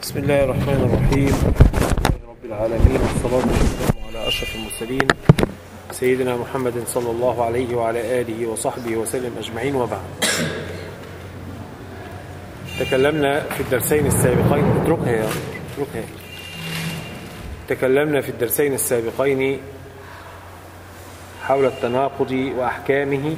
بسم الله الرحمن الرحيم الحمد لله رب العالمين والصلاة والسلام على أشرف المرسلين سيدنا محمد صلى الله عليه وعلى آله وصحبه وسلم أجمعين وبعد تكلمنا في الدرسين السابقين اتركها يا اتركها تكلمنا في الدرسين السابقين حول التناقض وأحكامه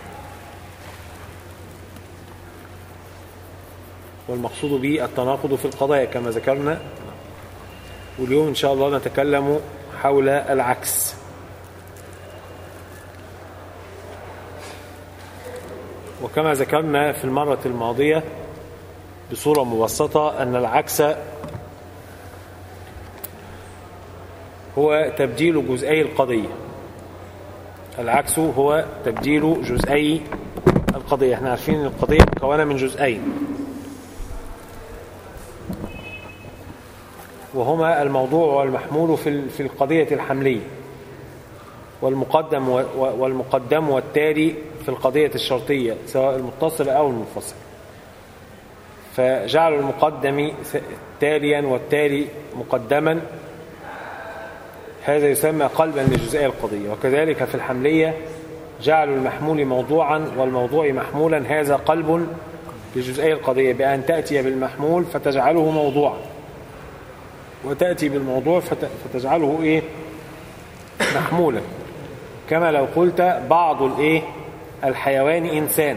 والمقصود به التناقض في القضايا كما ذكرنا واليوم إن شاء الله نتكلم حول العكس وكما ذكرنا في المرة الماضية بصورة مبسطة أن العكس هو تبديل جزئي القضية العكس هو تبديل جزئي القضية احنا عارفين ان القضية مكونة من جزئين وهما الموضوع والمحمول في في القضية الحملية والمقدم والمقدم والتالي في القضية الشرطية سواء المتصلة أو المنفصلة فجعل المقدم تاليا والتالي مقدما هذا يسمى قلبا لجزئي القضية وكذلك في الحملية جعلوا المحمول موضوعا والموضوع محمولا هذا قلب لجزئي القضية بأن تأتي بالمحمول فتجعله موضوعا وتأتي بالموضوع فتجعله إيه محمولا كما لو قلت بعض الإيه الحيوان إنسان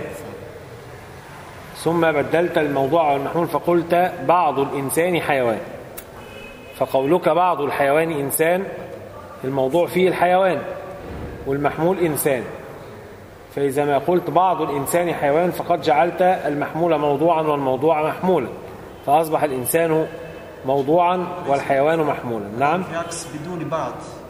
ثم بدلت الموضوع والمحمول فقلت بعض الإنسان حيوان فقولك بعض الحيوان إنسان الموضوع فيه الحيوان والمحمول إنسان فإذا ما قلت بعض الإنسان حيوان فقد جعلت المحمول موضوعا والموضوع محمولا فأصبح الإنسان موضوعا والحيوان محمولا نعم في عكس بدون بعد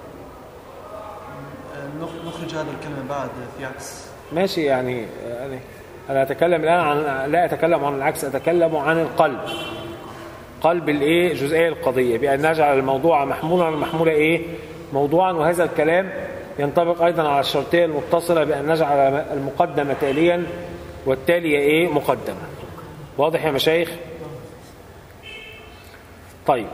نخرج هذا الكلمة بعد في عكس ماشي يعني, يعني أنا أتكلم الآن عن لا أتكلم عن العكس أتكلم عن القلب قلب الإيه جزئية القضية بأن نجعل الموضوع محمولا والمحمول إيه موضوعا وهذا الكلام ينطبق أيضا على الشرطية المتصلة بأن نجعل المقدم تاليا والتالي إيه مقدما واضح يا مشايخ طيب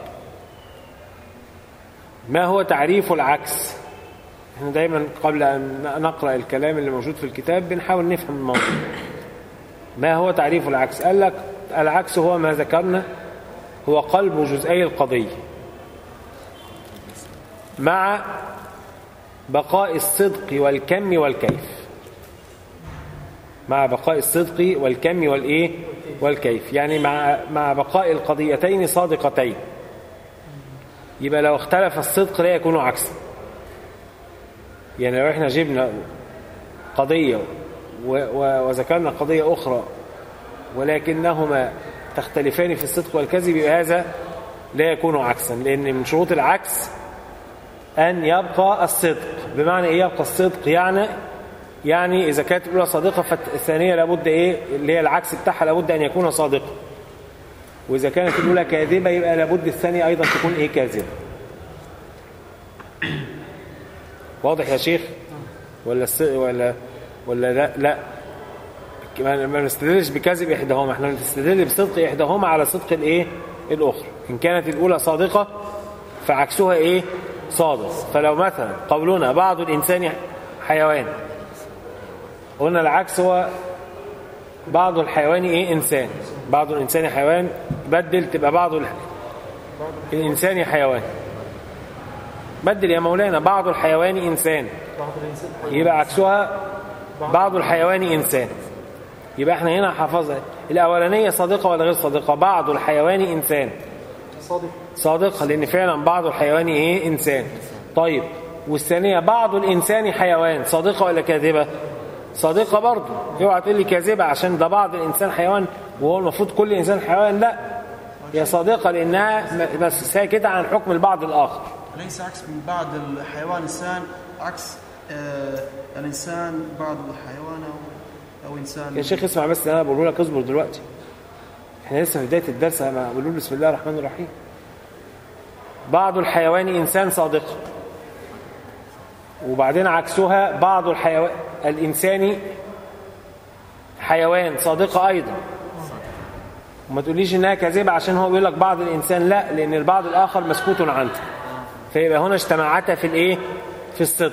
ما هو تعريف العكس احنا دايما قبل أن نقرأ الكلام اللي موجود في الكتاب بنحاول نفهم الموضوع ما هو تعريف العكس قال لك العكس هو ما ذكرنا هو قلب جزئي القضية مع بقاء الصدق والكم والكيف مع بقاء الصدق والكم والايه والكيف يعني مع مع بقاء القضيتين صادقتين يبقى لو اختلف الصدق لا يكون عكسا يعني لو احنا جبنا قضية وذكرنا قضية أخرى ولكنهما تختلفان في الصدق والكذب يبقى هذا لا يكون عكسا لأن من شروط العكس أن يبقى الصدق بمعنى إيه يبقى الصدق يعني يعني إذا كانت الأولى صادقة فالثانية لابد إيه اللي هي العكس بتاعها لابد أن يكون صادقا وإذا كانت الأولى كاذبة يبقى لابد الثانية أيضا تكون إيه كاذبة واضح يا شيخ ولا ولا ولا لا لا ما نستدلش بكذب إحداهما احنا نستدل بصدق إحداهما على صدق الإيه الأخرى إن كانت الأولى صادقة فعكسها إيه صادق فلو مثلا قولنا بعض الإنسان حيوان قلنا العكس هو بعض الحيوان ايه انسان بعض الانسان حيوان بدل تبقى بعض الانسان حيوان بدل يا مولانا بعض الحيوان انسان يبقى عكسها بعض الحيوان انسان يبقى احنا هنا حفظها الاولانيه صادقه ولا غير صادقه بعض الحيوان انسان صادقه لان فعلا بعض الحيوان ايه انسان طيب والثانيه بعض الانسان حيوان صادقه ولا كاذبه صادقة برضه اوعى تقول لي كاذبة عشان ده بعض الإنسان حيوان وهو المفروض كل إنسان حيوان لا هي صادقة لأنها بس ساكتة عن حكم البعض الآخر ليس عكس من بعض الحيوان إنسان عكس آه الإنسان بعض الحيوان أو, أو إنسان يا شيخ اسمع بس أنا بقول لك اصبر دلوقتي احنا لسه في بداية الدرس أنا بقول بسم الله الرحمن الرحيم بعض الحيوان إنسان صادق وبعدين عكسها بعض الحيوان الإنساني حيوان صادقة أيضا وما تقوليش انها كاذبه عشان هو بيقول لك بعض الانسان لا لان البعض الاخر مسكوت عنه فيبقى هنا اجتمعتا في الايه في الصدق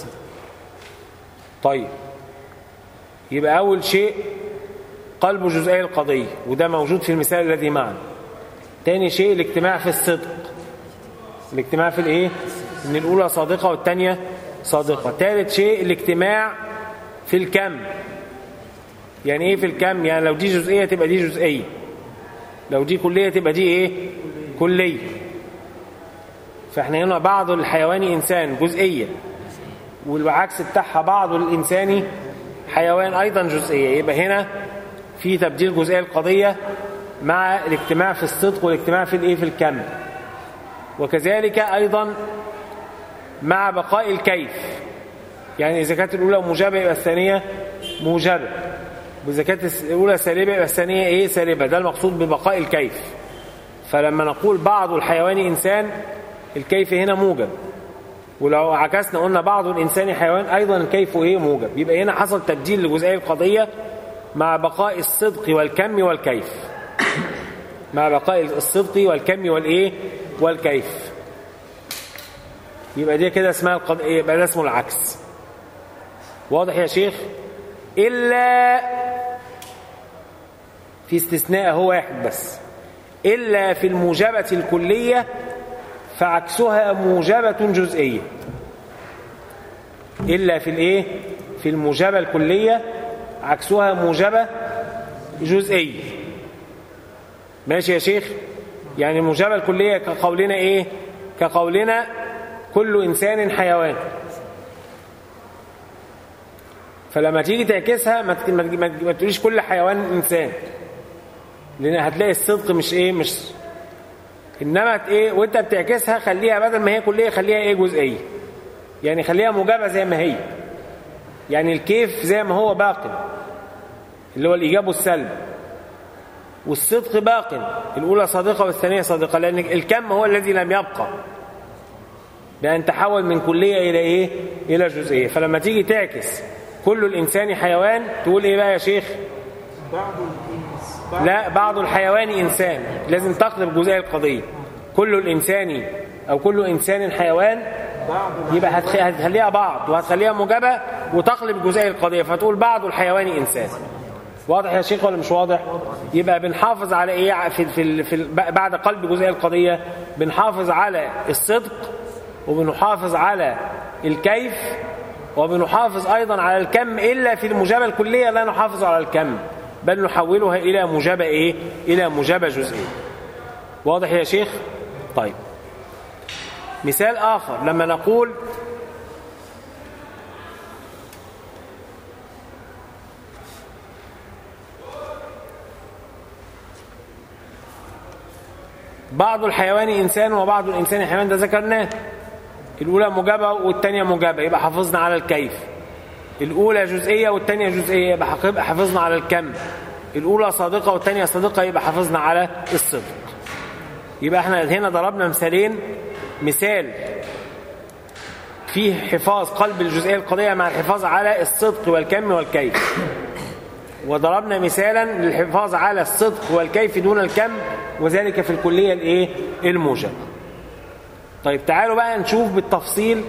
طيب يبقى اول شيء قلب جزئي القضيه وده موجود في المثال الذي معنا تاني شيء الاجتماع في الصدق الاجتماع في الايه ان الاولى صادقه والثانيه صادقه ثالث شيء الاجتماع في الكم يعني ايه في الكم يعني لو دي جزئيه تبقى دي جزئيه لو دي كليه تبقى دي ايه كليه فاحنا هنا بعض الحيواني انسان جزئيه والعكس بتاعها بعض الانساني حيوان ايضا جزئيه يبقى هنا في تبديل جزئيه القضيه مع الاجتماع في الصدق والاجتماع في الايه في الكم وكذلك ايضا مع بقاء الكيف يعني اذا كانت الاولى موجبه يبقى الثانيه موجبه واذا كانت الاولى سالبه يبقى الثانيه ايه سالبه ده المقصود ببقاء الكيف فلما نقول بعض الحيوان انسان الكيف هنا موجب ولو عكسنا قلنا بعض الانسان حيوان ايضا الكيف ايه موجب يبقى هنا حصل تبديل لجزئي القضيه مع بقاء الصدق والكم والكيف مع بقاء الصدق والكم والايه والكيف يبقى دي كده اسمها القض... يبقى ده اسمه العكس واضح يا شيخ الا في استثناء هو واحد بس الا في الموجبه الكليه فعكسها موجبه جزئيه الا في الايه في الموجبه الكليه عكسها موجبه جزئيه ماشي يا شيخ يعني الموجبه الكليه كقولنا ايه كقولنا كل انسان حيوان فلما تيجي تعكسها ما ما تقوليش كل حيوان انسان لان هتلاقي الصدق مش ايه مش انما ايه وانت بتعكسها خليها بدل ما هي كليه خليها ايه جزئيه يعني خليها موجبه زي ما هي يعني الكيف زي ما هو باق اللي هو الايجاب والسلب والصدق باق الاولى صادقه والثانيه صادقه لان الكم هو الذي لم يبقى بأن تحول من كلية إلى إيه؟ إلى جزئية فلما تيجي تعكس كل الإنسان حيوان تقول إيه بقى يا شيخ؟ بعض لا بعض الحيوان إنسان لازم تقلب جزئية القضية كل الإنسان أو كل إنسان حيوان يبقى هتخ- هتخليها بعض وهتخليها موجبة وتقلب جزئية القضية فتقول بعض الحيوان إنسان واضح يا شيخ ولا مش واضح يبقى بنحافظ على ايه في في, في بعد قلب جزئيه القضيه بنحافظ على الصدق وبنحافظ على الكيف وبنحافظ ايضا على الكم الا في المجابه الكليه لا نحافظ على الكم بل نحولها الى مجابه ايه الى مجابه جزئيه واضح يا شيخ طيب مثال اخر لما نقول بعض الحيوان إنسان وبعض الإنسان حيوان ده ذكرناه الأولى مجابة والثانية مجابة يبقى حافظنا على الكيف الأولى جزئية والثانية جزئية يبقى حق- يبقى حافظنا على الكم الأولى صادقة والثانية صادقة يبقى حافظنا على الصدق يبقى احنا هنا ضربنا مثالين مثال فيه حفاظ قلب الجزئية القضية مع الحفاظ على الصدق والكم والكيف وضربنا مثالا للحفاظ على الصدق والكيف دون الكم وذلك في الكلية الايه الموجبة طيب تعالوا بقى نشوف بالتفصيل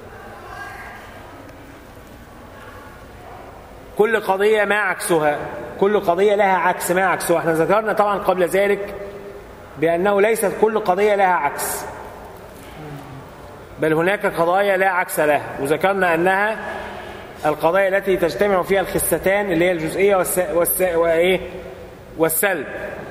كل قضية ما عكسها كل قضية لها عكس ما عكسها احنا ذكرنا طبعا قبل ذلك بأنه ليست كل قضية لها عكس بل هناك قضايا لا عكس لها وذكرنا أنها القضايا التي تجتمع فيها الخستان اللي هي الجزئية والس... والس... وإيه؟ والسلب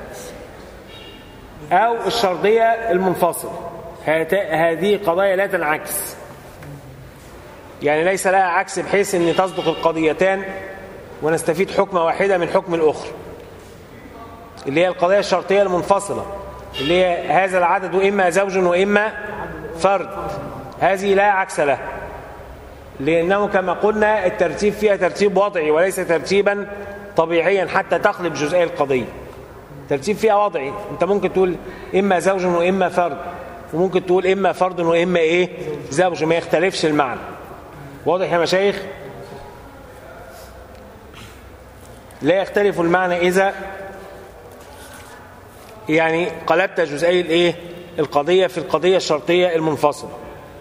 أو الشرطية المنفصلة هات... هذه قضايا لا تنعكس يعني ليس لها عكس بحيث أن تصدق القضيتان ونستفيد حكمة واحدة من حكم الأخرى اللي هي القضايا الشرطية المنفصلة اللي هي هذا العدد إما زوج وإما فرد هذه لا عكس لها لأنه كما قلنا الترتيب فيها ترتيب وضعي وليس ترتيبا طبيعيا حتى تقلب جزئية القضية ترتيب فيها وضعي انت ممكن تقول إما زوج وإما فرد وممكن تقول إما فرد وإما إيه زوج ما يختلفش المعنى واضح يا مشايخ لا يختلف المعنى إذا يعني قلبت جزئي الايه القضيه في القضيه الشرطيه المنفصله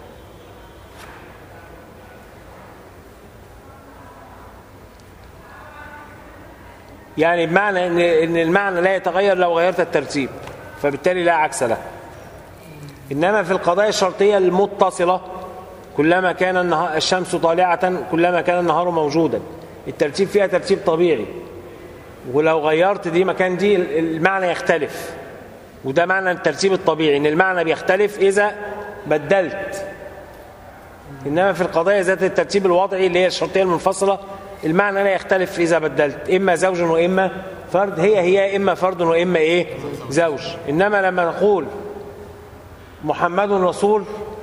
يعني بمعنى ان ان المعنى لا يتغير لو غيرت الترتيب فبالتالي لا عكس له انما في القضايا الشرطيه المتصله كلما كان النهار الشمس طالعه كلما كان النهار موجودا الترتيب فيها ترتيب طبيعي ولو غيرت دي مكان دي المعنى يختلف وده معنى الترتيب الطبيعي ان المعنى بيختلف اذا بدلت انما في القضايا ذات الترتيب الوضعي اللي هي الشرطيه المنفصله المعنى لا يختلف اذا بدلت اما زوج واما فرد هي هي اما فرد واما ايه زوج انما لما نقول محمد رسول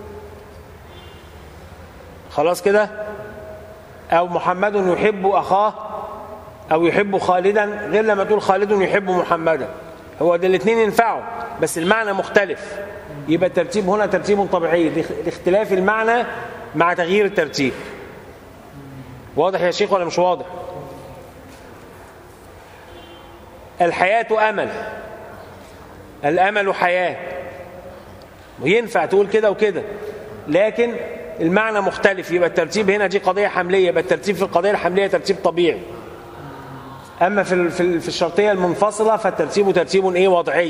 خلاص كده او محمد يحب اخاه او يحب خالدا غير لما تقول خالد يحب محمدا هو ده الاثنين ينفعوا بس المعنى مختلف يبقى الترتيب هنا ترتيب طبيعي لاختلاف المعنى مع تغيير الترتيب واضح يا شيخ ولا مش واضح الحياة أمل الأمل حياة وينفع تقول كده وكده لكن المعنى مختلف يبقى الترتيب هنا دي قضية حملية يبقى الترتيب في القضية الحملية ترتيب طبيعي أما في في الشرطية المنفصلة فالترتيب ترتيب إيه وضعي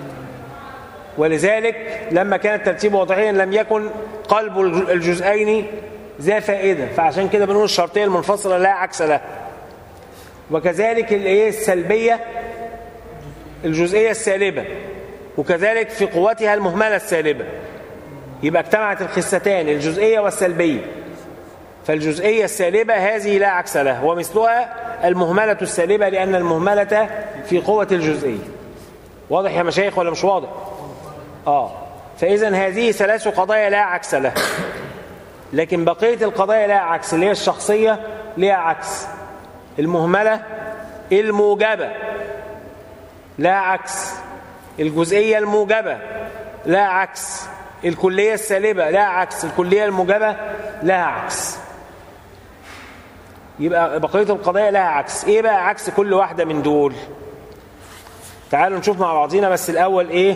ولذلك لما كان الترتيب وضعيا لم يكن قلب الجزئين ذا فائدة فعشان كده بنقول الشرطية المنفصلة لا عكس لها وكذلك الايه السلبية الجزئية السالبة وكذلك في قوتها المهملة السالبة يبقى اجتمعت الخستان الجزئية والسلبية فالجزئية السالبة هذه لا عكس لها ومثلها المهملة السالبة لأن المهملة في قوة الجزئية واضح يا مشايخ ولا مش واضح آه فإذا هذه ثلاث قضايا لا عكس لها لكن بقية القضايا لها عكس اللي هي الشخصية لها عكس المهملة الموجبة لا عكس الجزئية الموجبة لا عكس الكلية السالبة لا عكس الكلية الموجبة لها عكس يبقى بقية القضايا لها عكس ايه بقى عكس كل واحدة من دول تعالوا نشوف مع بعضينا بس الأول ايه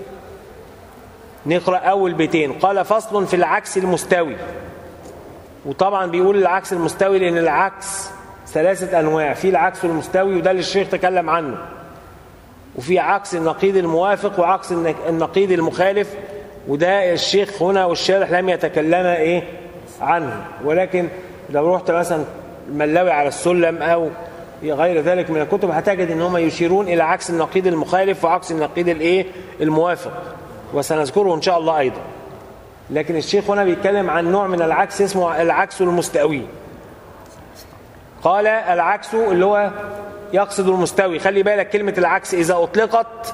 نقرأ أول بيتين قال فصل في العكس المستوي وطبعا بيقول العكس المستوي لأن العكس ثلاثة أنواع في العكس المستوي وده اللي الشيخ تكلم عنه وفي عكس النقيض الموافق وعكس النقيض المخالف وده الشيخ هنا والشارح لم يتكلم ايه عنه ولكن لو رحت مثلا ملاوي على السلم او غير ذلك من الكتب هتجد ان هم يشيرون الى عكس النقيض المخالف وعكس النقيض الايه الموافق وسنذكره ان شاء الله ايضا لكن الشيخ هنا بيتكلم عن نوع من العكس اسمه العكس المستوي قال العكس اللي هو يقصد المستوي خلي بالك كلمة العكس إذا أطلقت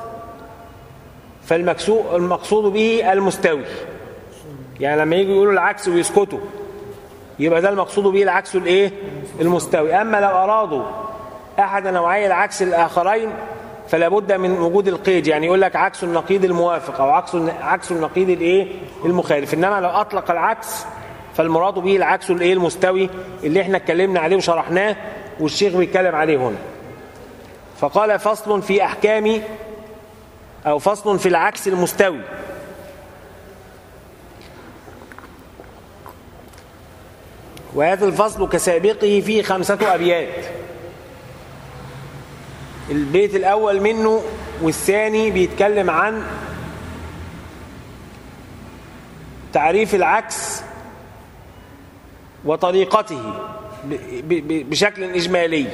فالمقصود به المستوي يعني لما يجوا يقولوا العكس ويسكتوا يبقى ده المقصود به العكس الايه المستوي اما لو ارادوا احد نوعي العكس الاخرين فلا بد من وجود القيد يعني يقول لك عكس النقيض الموافق او عكس عكس النقيض الايه المخالف انما لو اطلق العكس فالمراد به العكس الايه المستوي اللي احنا اتكلمنا عليه وشرحناه والشيخ بيتكلم عليه هنا فقال فصل في احكام او فصل في العكس المستوي وهذا الفصل كسابقه فيه خمسة أبيات البيت الأول منه والثاني بيتكلم عن تعريف العكس وطريقته بشكل إجمالي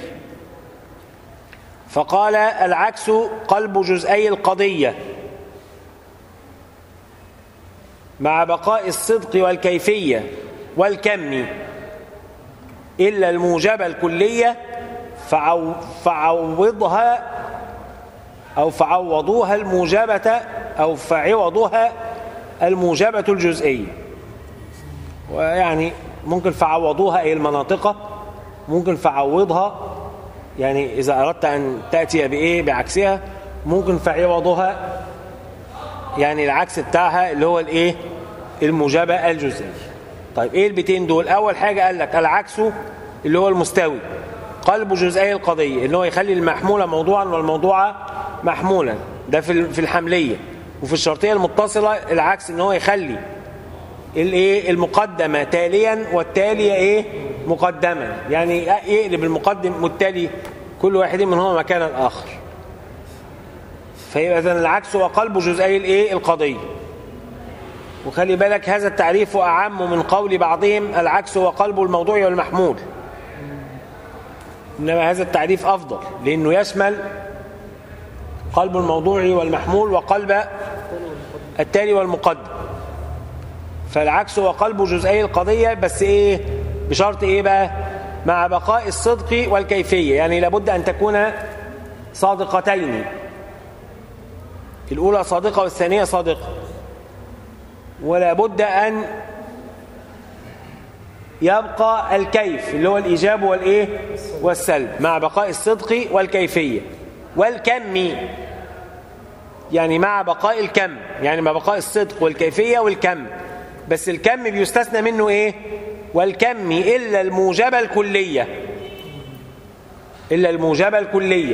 فقال العكس قلب جزئي القضية مع بقاء الصدق والكيفية والكم إلا الموجبة الكلية فعو فعوضها أو فعوضوها الموجبة أو فعوضوها الموجبة الجزئية ويعني ممكن فعوضوها أي المناطق ممكن فعوضها يعني إذا أردت أن تأتي بإيه بعكسها ممكن فعوضها يعني العكس بتاعها اللي هو الإيه الموجبة الجزئية طيب إيه البيتين دول أول حاجة قال لك العكس اللي هو المستوي قلب جزئي القضية اللي هو يخلي المحمولة موضوعا والموضوع محمولا ده في ال- في الحمليه وفي الشرطيه المتصله العكس ان هو يخلي الايه المقدمه تاليا والتاليه ايه مقدما يعني يقلب المقدم والتالي كل واحد منهما مكان الاخر فيبقى اذا العكس هو قلب جزئي الايه القضيه وخلي بالك هذا التعريف اعم من قول بعضهم العكس هو قلب الموضوع والمحمول انما هذا التعريف افضل لانه يشمل قلب الموضوع والمحمول وقلب التالي والمقدم فالعكس هو قلب جزئي القضية بس ايه بشرط ايه بقى مع بقاء الصدق والكيفية يعني لابد ان تكون صادقتين الاولى صادقة والثانية صادقة ولا بد ان يبقى الكيف اللي هو الايجاب والايه والسلب مع بقاء الصدق والكيفية والكم يعني مع بقاء الكم يعني مع بقاء الصدق والكيفية والكم بس الكم بيستثنى منه ايه والكم إلا الموجبة الكلية إلا الموجبة الكلية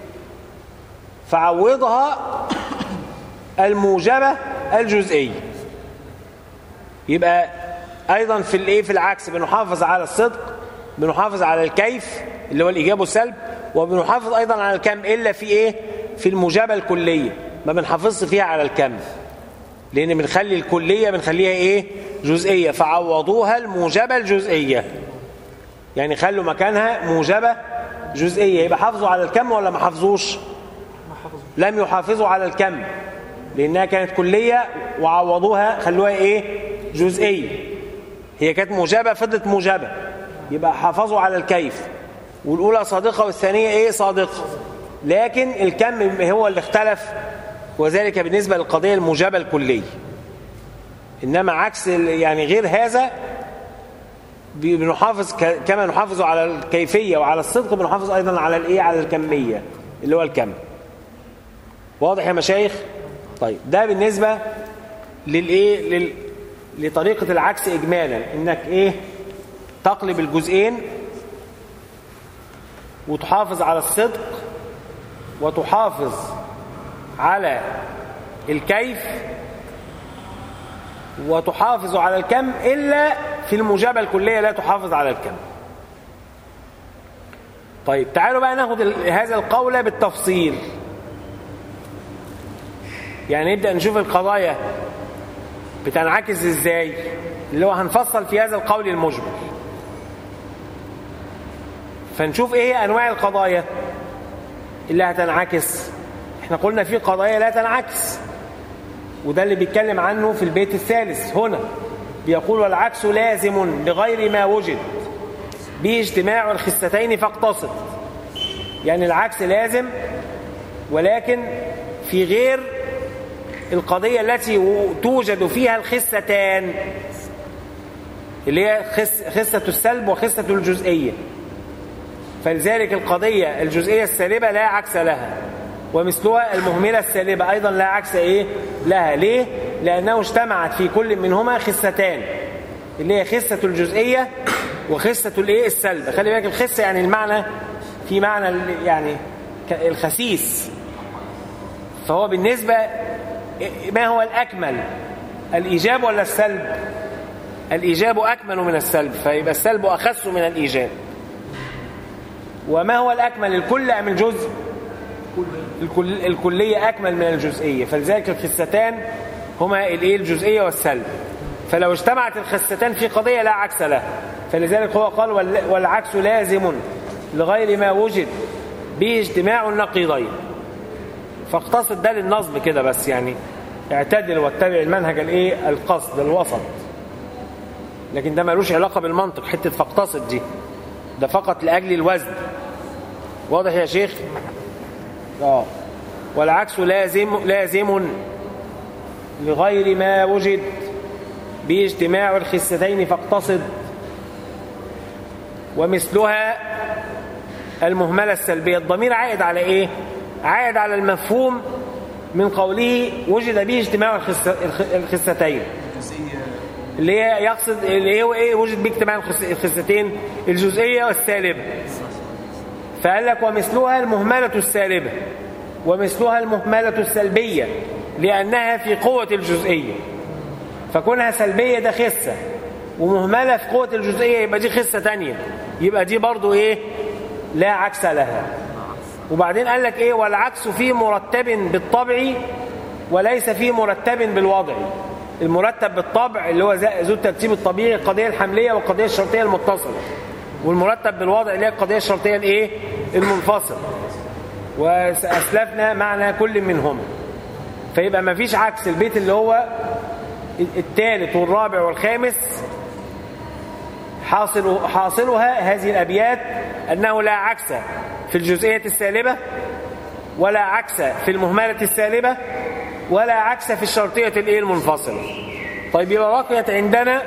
فعوضها الموجبة الجزئية يبقى أيضا في الايه في العكس بنحافظ على الصدق بنحافظ على الكيف اللي هو الإيجاب والسلب وبنحافظ أيضا على الكم إلا في ايه في الموجبة الكلية ما بنحافظش فيها على الكم لأن بنخلي الكلية بنخليها إيه جزئية فعوضوها الموجبة الجزئية يعني خلوا مكانها موجبة جزئية يبقى حافظوا على الكم ولا ما حافظوش لم يحافظوا على الكم لأنها كانت كلية وعوضوها خلوها إيه جزئية هي كانت موجبة فضلت موجبة يبقى حافظوا على الكيف والأولى صادقة والثانية إيه صادقة لكن الكم هو اللي اختلف وذلك بالنسبة للقضية الموجبة الكلية إنما عكس يعني غير هذا بنحافظ كما نحافظ على الكيفية وعلى الصدق بنحافظ أيضا على الإيه على الكمية اللي هو الكم واضح يا مشايخ طيب ده بالنسبة للإيه لل... لطريقة العكس إجمالا إنك إيه تقلب الجزئين وتحافظ على الصدق وتحافظ على الكيف وتحافظ على الكم إلا في المجابة الكلية لا تحافظ على الكم طيب تعالوا بقى ناخد هذا القول بالتفصيل يعني نبدأ نشوف القضايا بتنعكس ازاي اللي هو هنفصل في هذا القول المجمل فنشوف ايه هي انواع القضايا اللي هتنعكس احنا قلنا في قضايا لا تنعكس وده اللي بيتكلم عنه في البيت الثالث هنا بيقول والعكس لازم لغير ما وجد به اجتماع الخستين فاقتصد يعني العكس لازم ولكن في غير القضية التي توجد فيها الخستان اللي هي خسة السلب وخسة الجزئية فلذلك القضية الجزئية السالبة لا عكس لها ومثلها المهملة السالبة أيضا لا عكس إيه لها ليه؟ لأنه اجتمعت في كل منهما خستان اللي هي خسة الجزئية وخسة الإيه السلب خلي بالك الخسة يعني المعنى في معنى يعني الخسيس فهو بالنسبة ما هو الأكمل الإيجاب ولا السلب الإيجاب أكمل من السلب فيبقى السلب أخس من الإيجاب وما هو الأكمل الكل أم الجزء الكل الكلية أكمل من الجزئية فلذلك الخستان هما الإيه الجزئية والسلب فلو اجتمعت الخستان في قضية لا عكس لها فلذلك هو قال والعكس لازم لغير ما وجد به اجتماع النقيضين فاقتصد ده للنصب كده بس يعني اعتدل واتبع المنهج الايه القصد الوسط لكن ده ملوش علاقة بالمنطق حتة فاقتصد دي ده فقط لأجل الوزن واضح يا شيخ اه والعكس لازم لازم لغير ما وجد باجتماع الخستين فاقتصد ومثلها المهملة السلبية الضمير عائد على ايه عائد على المفهوم من قوله وجد به اجتماع الخستين اللي هي يقصد اللي هو ايه وجد به اجتماع الخستين الجزئية والسالبة فقال لك ومثلها المهملة السالبة ومثلها المهملة السلبية لأنها في قوة الجزئية فكونها سلبية ده خسة ومهملة في قوة الجزئية يبقى دي خسة تانية يبقى دي برضو ايه لا عكس لها وبعدين قال لك ايه والعكس فيه مرتب بالطبع وليس فيه مرتب بالوضع المرتب بالطبع اللي هو ذو الترتيب الطبيعي القضية الحملية والقضية الشرطية المتصلة والمرتب بالوضع اللي هي القضية الشرطية الايه المنفصلة وأسلفنا معنى كل منهما فيبقى ما فيش عكس البيت اللي هو الثالث والرابع والخامس حاصل حاصلها هذه الأبيات أنه لا عكس في الجزئية السالبة ولا عكس في المهملة السالبة ولا عكس في الشرطية الايه المنفصلة طيب يبقى بقيت عندنا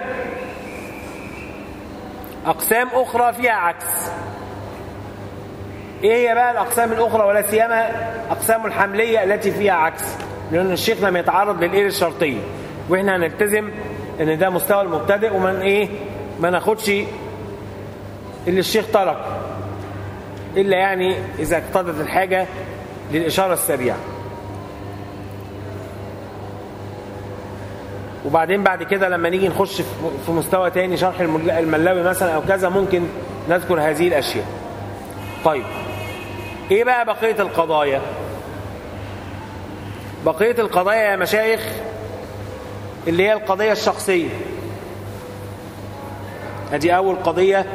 أقسام أخرى فيها عكس إيه هي بقى الأقسام الأخرى ولا سيما أقسام الحملية التي فيها عكس لأن الشيخ لم يتعرض للإيه الشرطية وإحنا هنلتزم إن ده مستوى المبتدئ ومن إيه ما ناخدش اللي الشيخ ترك إلا يعني إذا اقتضت الحاجة للإشارة السريعة وبعدين بعد كده لما نيجي نخش في مستوى تاني شرح الملاوي مثلا أو كذا ممكن نذكر هذه الأشياء طيب إيه بقى بقية القضايا بقية القضايا يا مشايخ اللي هي القضية الشخصية ادي أول قضية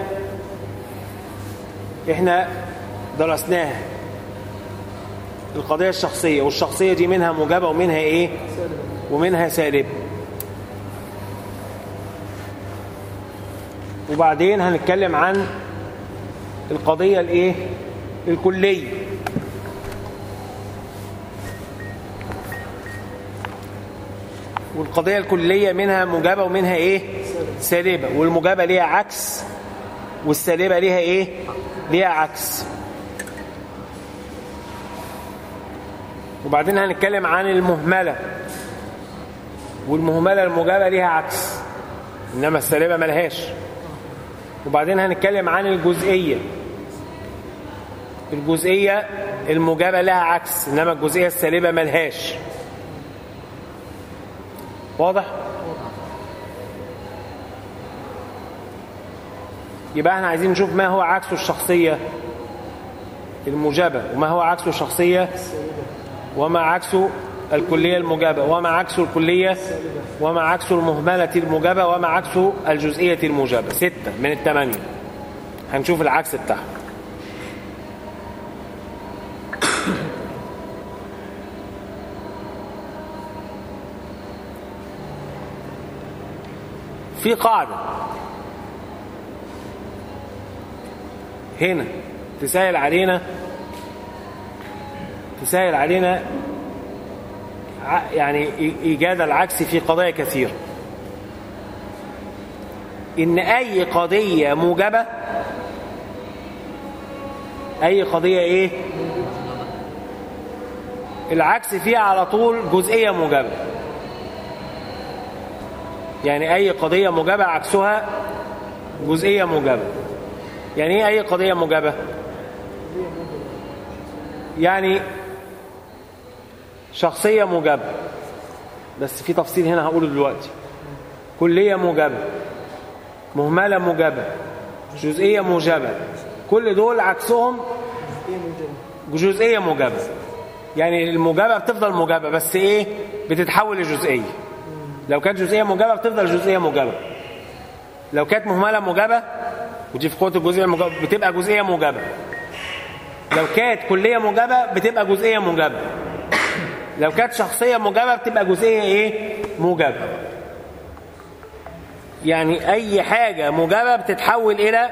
احنا درسناها القضية الشخصية والشخصية دي منها موجبة ومنها ايه ومنها سالبة وبعدين هنتكلم عن القضية الايه الكلية والقضية الكلية منها موجبة ومنها ايه سالبة والموجبة ليها عكس والسالبة ليها ايه ليها عكس وبعدين هنتكلم عن المهملة والمهملة الموجبة ليها عكس إنما السالبة ملهاش وبعدين هنتكلم عن الجزئية الجزئية الموجبة لها عكس إنما الجزئية السالبة ملهاش واضح؟ يبقى احنا عايزين نشوف ما هو عكس الشخصية الموجبة وما هو عكس الشخصية وما عكس الكلية الموجبة وما عكس الكلية وما عكس المهملة الموجبة وما عكس الجزئية الموجبة ستة من الثمانية هنشوف العكس بتاعها في قاعدة هنا تسهل علينا تسهل علينا يعني إيجاد العكس في قضايا كثيرة إن أي قضية موجبة أي قضية إيه العكس فيها على طول جزئية موجبة يعني أي قضية موجبة عكسها جزئية موجبة يعني إيه أي قضية موجبة يعني شخصية موجبة بس في تفصيل هنا هقوله دلوقتي كلية موجبة مهملة موجبة جزئية موجبة كل دول عكسهم جزئية موجبة يعني الموجبة بتفضل موجبة بس ايه بتتحول لجزئية لو كانت جزئية موجبة بتفضل جزئية موجبة لو كانت مهملة موجبة ودي في قوة الجزئية الموجبة بتبقى جزئية موجبة لو كانت كلية موجبة بتبقى جزئية موجبة لو كانت شخصية موجبة بتبقى جزئية ايه موجبة يعني اي حاجة موجبة بتتحول الى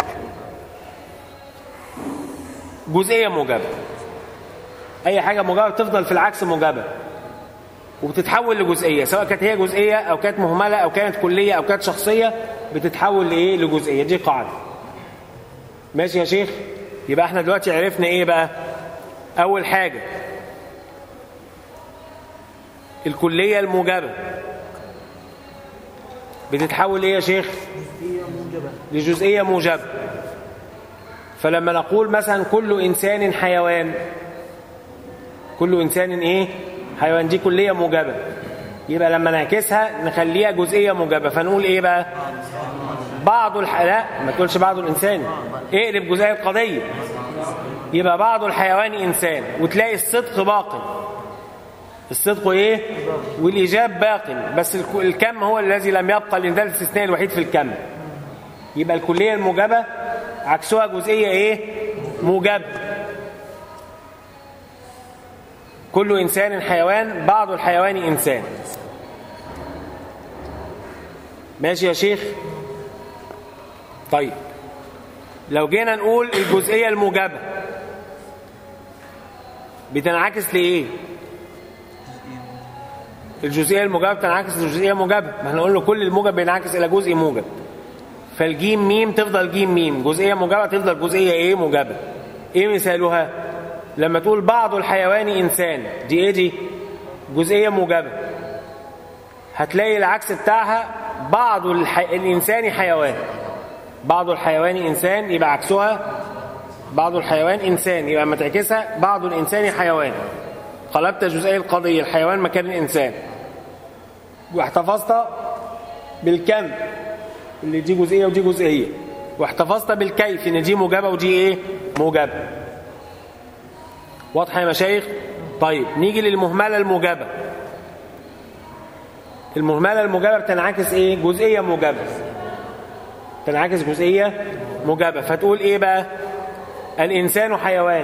جزئية موجبة اي حاجة موجبة بتفضل في العكس موجبة وبتتحول لجزئية سواء كانت هي جزئية او كانت مهملة او كانت كلية او كانت شخصية بتتحول لايه لجزئية دي قاعدة ماشي يا شيخ يبقى احنا دلوقتي عرفنا ايه بقى اول حاجة الكلية الموجبة بتتحول ايه يا شيخ لجزئية موجبة فلما نقول مثلا كل إنسان حيوان كل انسان ايه حيوان دي كليه موجبه يبقى لما نعكسها نخليها جزئيه موجبه فنقول ايه بقى بعض الح... لا ما تقولش بعض الانسان اقلب جزئيه القضيه يبقى بعض الحيوان انسان وتلاقي الصدق باق الصدق ايه والايجاب باق بس الك- الكم هو الذي لم يبقى لان ده الاستثناء الوحيد في الكم يبقى الكليه الموجبه عكسها جزئيه ايه موجب كل انسان حيوان بعض الحيوان انسان ماشي يا شيخ طيب لو جينا نقول الجزئيه الموجبه بتنعكس لايه الجزئيه الموجبه بتنعكس لجزئيه موجبه ما احنا قلنا كل الموجب بينعكس الى جزء موجب فالجيم ميم تفضل جيم ميم جزئيه موجبه تفضل جزئيه ايه موجبه ايه مثالها لما تقول بعض الحيوان انسان دي ايه دي جزئيه موجبه هتلاقي العكس بتاعها بعض الح... الانسان حيوان بعض الحيوان انسان يبقى عكسها بعض الحيوان انسان يبقى اما تعكسها بعض الانسان حيوان قلبت جزئي القضيه الحيوان مكان الانسان واحتفظت بالكم اللي دي جزئيه ودي جزئيه واحتفظت بالكيف ان دي موجبه ودي ايه موجبه واضحه يا مشايخ طيب نيجي للمهمله الموجبه المهمله الموجبه بتنعكس ايه جزئيه موجبه تنعكس جزئيه موجبه فتقول ايه بقى الانسان حيوان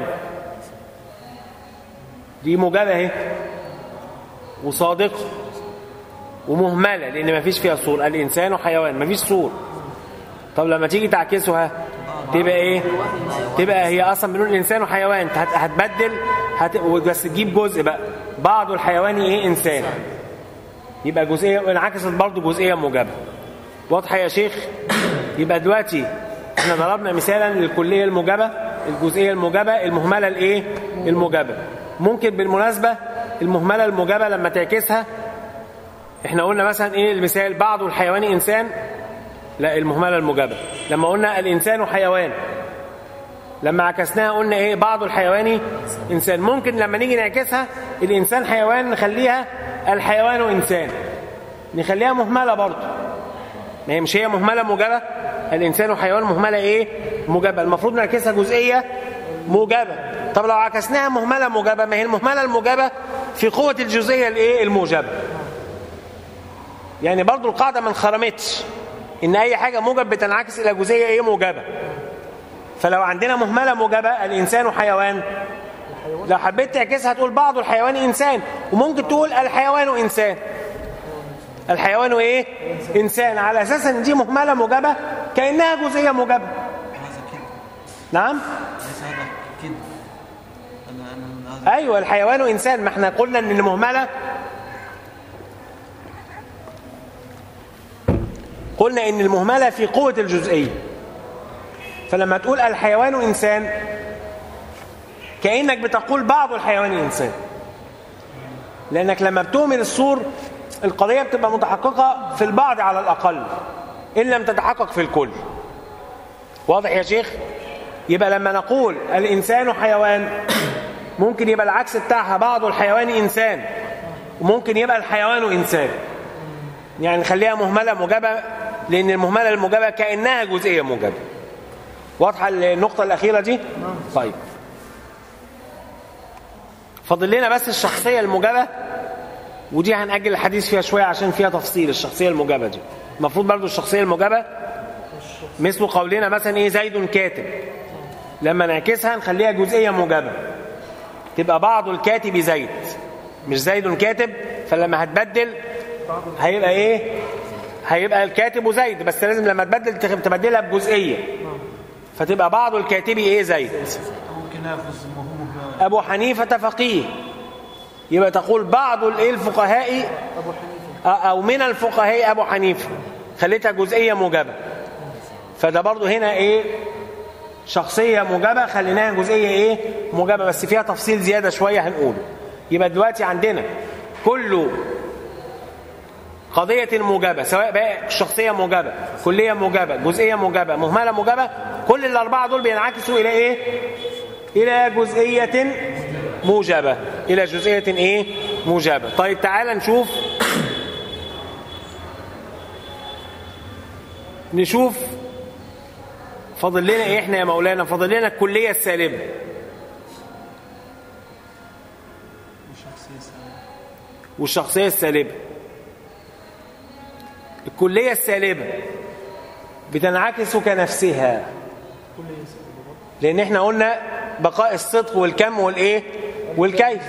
دي موجبه اهي وصادقه ومهمله لان ما فيش فيها صور الانسان حيوان ما فيش صور طب لما تيجي تعكسها تبقى ايه تبقى هي اصلا بنقول الانسان حيوان هت- هتبدل هت... بس تجيب جزء بقى بعض الحيوان ايه انسان يبقى جزئيه انعكست برضه جزئيه موجبه واضحه يا شيخ يبقى دلوقتي احنا ضربنا مثالا للكليه الموجبه الجزئيه الموجبه المهمله الايه الموجبه ممكن بالمناسبه المهمله الموجبه لما تعكسها احنا قلنا مثلا ايه المثال بعض الحيوان انسان لا المهمله الموجبه لما قلنا الانسان حيوان لما عكسناها قلنا ايه بعض الحيوان انسان ممكن لما نيجي نعكسها الانسان حيوان نخليها الحيوان انسان نخليها مهمله برضه ما هي مش هي مهمله موجبه الانسان حيوان مهمله ايه موجبه المفروض نعكسها جزئيه موجبه طب لو عكسناها مهمله موجبه ما هي المهمله الموجبه في قوه الجزئيه الايه الموجبه يعني برضو القاعده ما انخرمتش ان اي حاجه موجب بتنعكس الى جزئيه ايه موجبه فلو عندنا مهمله موجبه الانسان حيوان لو حبيت تعكسها تقول بعض الحيوان انسان وممكن تقول الحيوان انسان الحيوان ايه انسان على اساس ان دي مهمله موجبه كانها جزئيه موجبه هذا كذب نعم ليس هذا كذب أنا أنا هذا ايوه الحيوان انسان ما احنا قلنا ان المهمله قلنا ان المهمله في قوه الجزئيه فلما تقول الحيوان انسان كانك بتقول بعض الحيوان انسان لانك لما بتهمل الصور القضيه بتبقى متحققه في البعض على الاقل ان لم تتحقق في الكل واضح يا شيخ يبقى لما نقول الانسان حيوان ممكن يبقى العكس بتاعها بعض الحيوان انسان وممكن يبقى الحيوان انسان يعني نخليها مهمله موجبه لان المهمله الموجبه كانها جزئيه موجبه واضحه النقطه الاخيره دي طيب فاضل لنا بس الشخصيه الموجبه ودي هنأجل الحديث فيها شويه عشان فيها تفصيل الشخصيه الموجبه دي المفروض برضو الشخصيه الموجبه مثل قولنا مثلا ايه زيد كاتب لما نعكسها نخليها جزئيه موجبه تبقى بعض الكاتب زيد مش زيد كاتب فلما هتبدل هيبقى ايه هيبقى الكاتب زيد بس لازم لما تبدل تخ- تبدلها بجزئيه فتبقى بعض الكاتب ايه زيد ممكن ياخذ مهم ابو حنيفه فقيه يبقى تقول بعض الايه الفقهاء او من الفقهاء ابو حنيفه خليتها جزئيه موجبه فده برضو هنا ايه شخصيه موجبه خليناها جزئيه ايه موجبه بس فيها تفصيل زياده شويه هنقوله يبقى دلوقتي عندنا كل قضية موجبة سواء بقى شخصية موجبة كلية موجبة جزئية موجبة مهملة موجبة كل الأربعة دول بينعكسوا إلى إيه؟ إلى جزئية موجبة الى جزئيه ايه موجبه طيب تعال نشوف نشوف فاضل لنا ايه احنا يا مولانا فاضل لنا الكليه السالبه وشخصية سالمة والشخصيه السالبه الكليه السالبه بتنعكس كنفسها لان احنا قلنا بقاء الصدق والكم والايه والكيف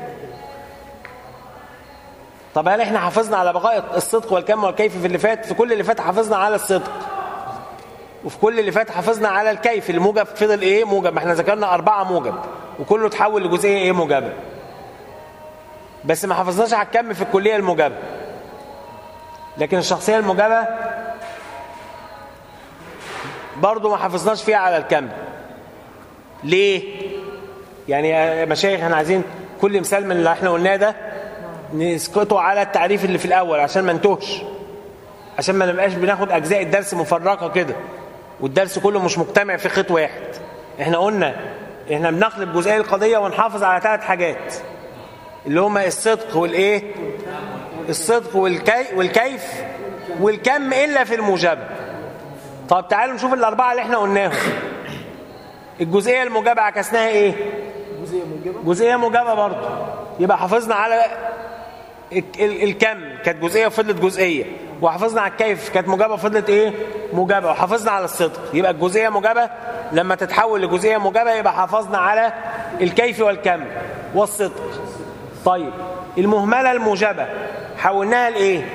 طب هل احنا حافظنا على بقاء الصدق والكم والكيف في اللي فات في كل اللي فات حافظنا على الصدق وفي كل اللي فات حافظنا على الكيف الموجب فضل ايه موجب ما احنا ذكرنا أربعة موجب وكله اتحول لجزئية ايه موجبة بس ما حافظناش على الكم في الكلية الموجبة لكن الشخصية الموجبة برضو ما حافظناش فيها على الكم ليه يعني يا مشايخ احنا عايزين كل مثال من اللي احنا قلناه ده نسقطه على التعريف اللي في الاول عشان ما نتوهش عشان ما نبقاش بناخد اجزاء الدرس مفرقه كده والدرس كله مش مجتمع في خيط واحد احنا قلنا احنا بنقلب جزئيه القضيه ونحافظ على ثلاث حاجات اللي هما الصدق والايه الصدق والكي والكيف والكم الا في الموجبه طب تعالوا نشوف الاربعه اللي احنا قلناهم الجزئيه الموجبه عكسناها ايه جزئيه موجبه جزئيه موجبه برضه يبقى حافظنا على ال- ال- الكم كانت جزئيه وفضلت جزئيه وحافظنا على الكيف كانت موجبه وفضلت ايه موجبه وحافظنا على الصدق يبقى الجزئيه موجبه لما تتحول لجزئيه موجبه يبقى حافظنا على الكيف والكم والصدق طيب المهمله الموجبه حولناها لايه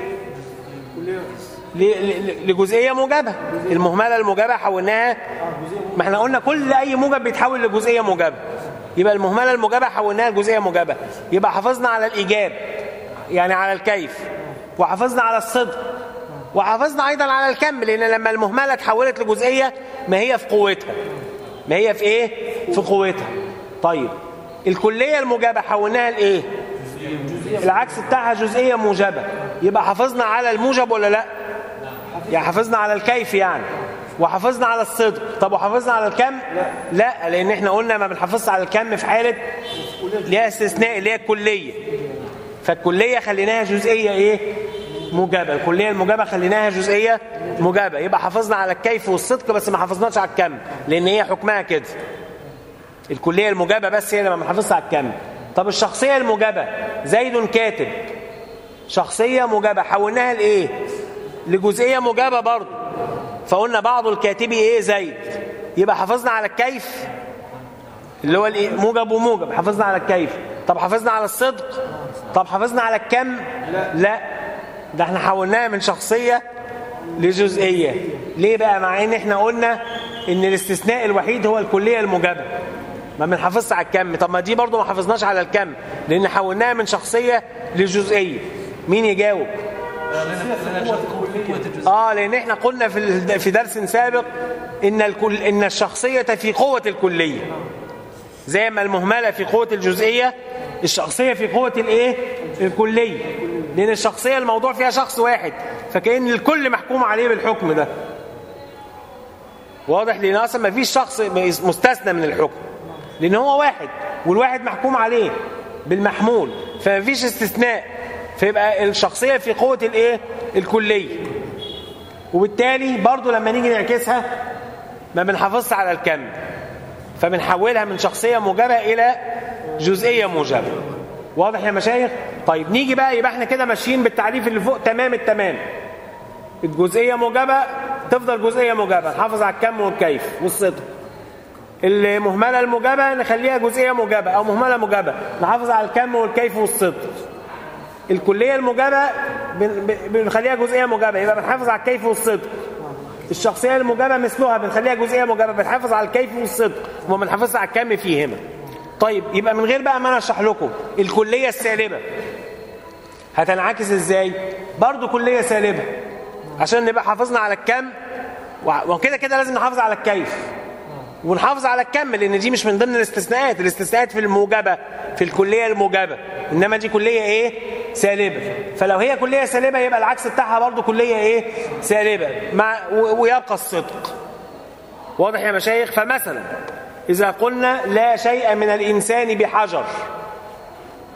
ل- ل- لجزئيه موجبه المهمله الموجبه حولناها ما احنا قلنا كل اي موجب بيتحول لجزئيه موجبه يبقى المهمله الموجبه حولناها لجزئيه موجبه يبقى حافظنا على الايجاب يعني على الكيف وحافظنا على الصدق وحافظنا ايضا على الكم لان لما المهمله اتحولت لجزئيه ما هي في قوتها ما هي في ايه في قوتها طيب الكليه الموجبه حولناها لايه العكس بتاعها جزئيه موجبه يبقى حافظنا على الموجب ولا لا يعني حافظنا على الكيف يعني وحافظنا على الصدق طب وحافظنا على الكم لا لان احنا قلنا ما بنحافظش على الكم في حاله ليها استثناء اللي هي الكليه فالكليه خليناها جزئيه ايه موجبه الكليه الموجبه خليناها جزئيه موجبه يبقى حافظنا على الكيف والصدق بس ما حافظناش على الكم لان هي حكمها كده الكليه الموجبه بس هي اللي ما بنحافظش على الكم طب الشخصيه الموجبه زيد كاتب شخصيه موجبه حولناها لايه لجزئيه موجبه برضه فقلنا بعض الكاتب ايه زيد يبقى حافظنا على الكيف اللي هو الإيه؟ موجب وموجب حافظنا على الكيف طب حافظنا على الصدق طب حافظنا على الكم لا, لا. ده احنا حولناها من شخصيه لجزئيه ليه بقى مع ان احنا قلنا ان الاستثناء الوحيد هو الكليه الموجبه ما بنحافظش على الكم طب ما دي برضو ما حافظناش على الكم لان حولناها من شخصيه لجزئيه مين يجاوب اه لان احنا قلنا في ال- في درس سابق ان الكل ان الشخصيه في قوه الكليه زي ما المهمله في قوه الجزئيه الشخصيه في قوه الايه الكليه لان الشخصيه الموضوع فيها شخص واحد فكأن الكل محكوم عليه بالحكم ده واضح لان اصلا ما فيش شخص مستثنى من الحكم لان هو واحد والواحد محكوم عليه بالمحمول فما فيش استثناء فيبقى الشخصيه في قوه الايه الكليه وبالتالي برضو لما نيجي نعكسها ما بنحافظش على الكم فبنحولها من شخصيه موجبه الى جزئيه موجبه واضح يا مشايخ طيب نيجي بقى يبقى احنا كده ماشيين بالتعريف اللي فوق تمام التمام الجزئيه موجبه تفضل جزئيه موجبه نحافظ على الكم والكيف والصدق المهمله الموجبه نخليها جزئيه موجبه او مهمله موجبه نحافظ على الكم والكيف والصدق الكليه الموجبه بن- بن- بنخليها جزئيه موجبه يبقى بنحافظ على الكيف والصدق الشخصيه الموجبه مثلها بنخليها جزئيه موجبه بنحافظ على الكيف والصدق وما بنحافظش على الكم فيهما طيب يبقى من غير بقى ما انا اشرح لكم الكليه السالبه هتنعكس ازاي برضو كليه سالبه عشان نبقى حافظنا على الكم وع- وكده كده لازم نحافظ على الكيف ونحافظ على الكم لان دي مش من ضمن الاستثناءات الاستثناءات في الموجبه في الكليه الموجبه انما دي كليه ايه سالبه فلو هي كليه سالبه يبقى العكس بتاعها برضو كليه ايه سالبه مع و- ويبقى الصدق واضح يا مشايخ فمثلا اذا قلنا لا شيء من الانسان بحجر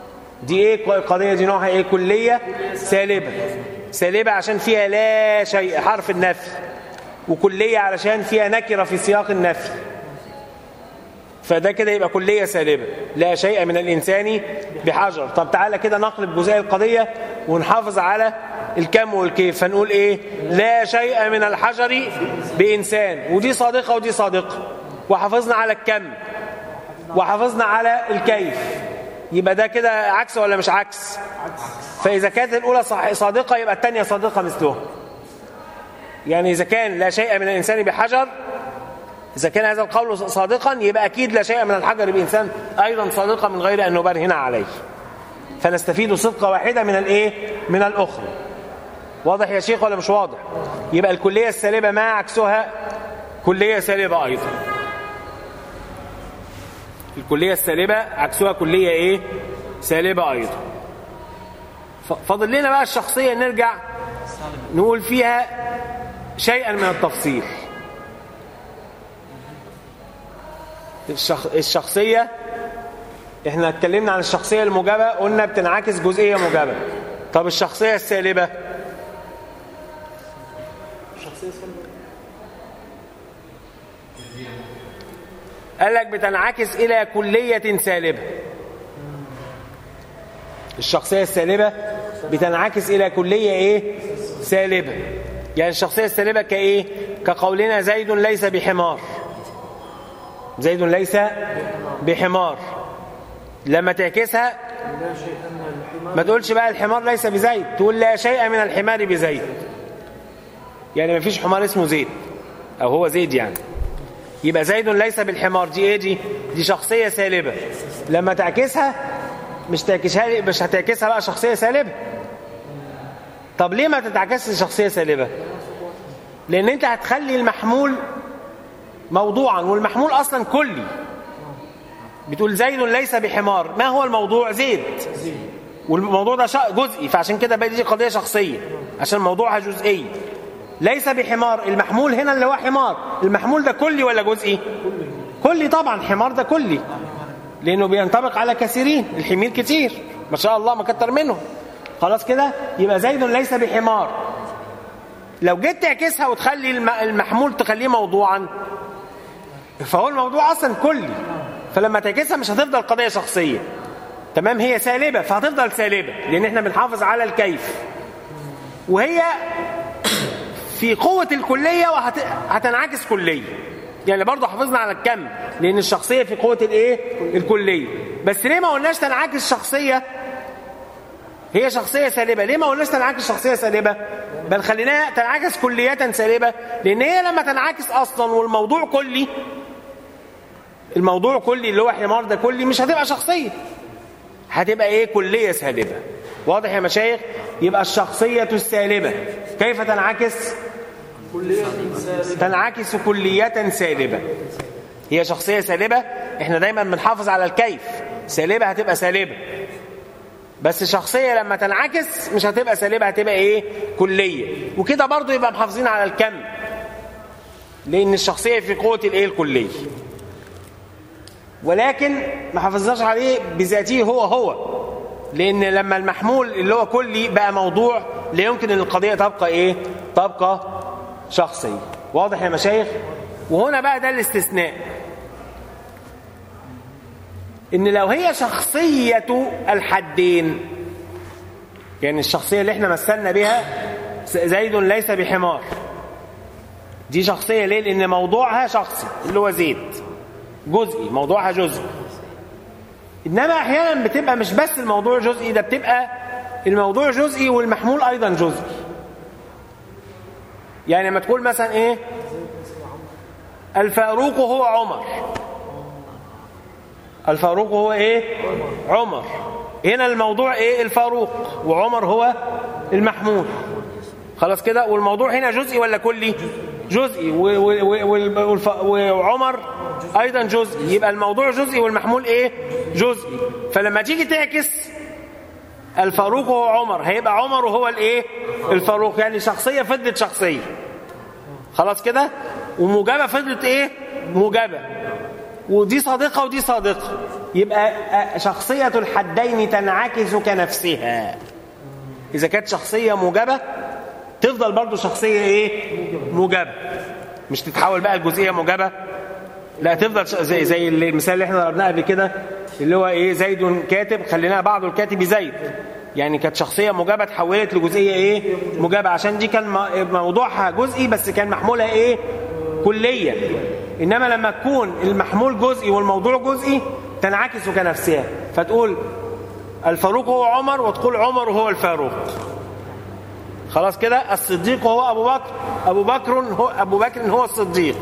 دي ايه القضيه دي نوعها ايه كليه سالبه سالبه عشان فيها لا شيء حرف النفي وكليه علشان فيها نكره في سياق النفي فده كده يبقى كليه سالبه لا شيء من الانسان بحجر طب تعالى كده نقلب جزئيه القضيه ونحافظ على الكم والكيف فنقول ايه لا شيء من الحجر بانسان ودي صادقه ودي صادقه وحافظنا على الكم وحافظنا على الكيف يبقى ده كده عكس ولا مش عكس فإذا كانت الأولى صح- صادقة يبقى الثانية صادقة مثلها يعني إذا كان لا شيء من الإنسان بحجر إذا كان هذا القول صادقا يبقى أكيد لا شيء من الحجر بإنسان أيضا صادقة من غير أن نبرهن عليه فنستفيد صدقة واحدة من الإيه؟ من الأخرى واضح يا شيخ ولا مش واضح يبقى الكلية السالبة ما عكسها كلية سالبة أيضا الكلية السالبة عكسها كلية ايه سالبة ايضا ف- فاضل لنا بقى الشخصية نرجع نقول فيها شيئا من التفصيل الشخ... الشخصية احنا اتكلمنا عن الشخصية الموجبة قلنا بتنعكس جزئية موجبة طب الشخصية السالبة قال لك بتنعكس إلى كلية سالبة الشخصية السالبة بتنعكس إلى كلية إيه؟ سالبة يعني الشخصية السالبة كإيه؟ كقولنا زيد ليس بحمار زيد ليس بحمار لما تعكسها ما تقولش بقى الحمار ليس بزيد تقول لا شيء من الحمار بزيد يعني ما فيش حمار اسمه زيد أو هو زيد يعني يبقى زيد ليس بالحمار دي ايه دي دي شخصيه سالبه لما تعكسها مش تعكسها مش هتعكسها بقى شخصيه سالبه طب ليه ما تتعكسش شخصيه سالبه لان انت هتخلي المحمول موضوعا والمحمول اصلا كلي بتقول زيد ليس بحمار ما هو الموضوع زيد والموضوع ده شا- جزئي فعشان كده بقى دي قضيه شخصيه عشان موضوعها جزئي ليس بحمار المحمول هنا اللي هو حمار المحمول ده كلي ولا جزئي كلي طبعا حمار ده كلي لانه بينطبق على كثيرين الحمير كتير ما شاء الله ما كتر منهم خلاص كده يبقى زيد ليس بحمار لو جيت تعكسها وتخلي الم- المحمول تخليه موضوعا فهو الموضوع اصلا كلي فلما تعكسها مش هتفضل قضيه شخصيه تمام هي سالبه فهتفضل سالبه لان احنا بنحافظ على الكيف وهي في قوة الكلية وهتنعكس كلية يعني برضه حافظنا على الكم لأن الشخصية في قوة الإيه؟ الكلية بس ليه ما قلناش تنعكس شخصية هي شخصية سالبة ليه ما قلناش تنعكس شخصية سالبة بل خليناها تنعكس كلية سالبة لأن هي لما تنعكس أصلا والموضوع كلي الموضوع كلي اللي هو حمار ده كلي مش هتبقى شخصية هتبقى ايه كلية سالبة واضح يا مشايخ يبقى الشخصية السالبة كيف تنعكس تنعكس كلية سالبة هي شخصية سالبة احنا دايما بنحافظ على الكيف سالبة هتبقى سالبة بس شخصية لما تنعكس مش هتبقى سالبة هتبقى ايه كلية وكده برضو يبقى محافظين على الكم لان الشخصية في قوة الايه الكلية ولكن ما حافظناش عليه بذاته هو هو لان لما المحمول اللي هو كلي بقى موضوع لا يمكن ان القضيه تبقى ايه تبقى شخصيه واضح يا مشايخ وهنا بقى ده الاستثناء ان لو هي شخصيه الحدين يعني الشخصيه اللي احنا مثلنا بها زيد ليس بحمار دي شخصيه ليه لان موضوعها شخصي اللي هو زيد جزئي موضوعها جزئي انما احيانا بتبقى مش بس الموضوع جزئي ده بتبقى الموضوع جزئي والمحمول ايضا جزئي يعني لما تقول مثلا ايه الفاروق هو عمر الفاروق هو ايه عمر هنا الموضوع ايه الفاروق وعمر هو المحمول خلاص كده والموضوع هنا جزئي ولا كلي جزئي و- و- و- والف- وعمر ايضا جزئي يبقى الموضوع جزئي والمحمول ايه جزئي فلما تيجي تعكس الفاروق هو عمر هيبقى عمر هو الايه الفاروق يعني شخصيه فضلت شخصيه خلاص كده وموجبه فضلت ايه موجبه ودي صادقه ودي صادقه يبقى آه، شخصية الحدين تنعكس كنفسها إذا كانت شخصية موجبة تفضل برضو شخصية إيه موجبة مش تتحول بقى الجزئية موجبة لا تفضل ش- زي زي المثال اللي احنا ضربناه قبل كده اللي هو ايه زيد كاتب خليناها بعض الكاتب زيد يعني كانت شخصيه موجبه اتحولت لجزئيه ايه موجبه عشان دي كان م- موضوعها جزئي بس كان محمولها ايه كليا انما لما تكون المحمول جزئي والموضوع جزئي تنعكس كنفسها فتقول الفاروق هو عمر وتقول عمر هو الفاروق خلاص كده الصديق هو ابو بكر ابو بكر هو ابو بكر هو الصديق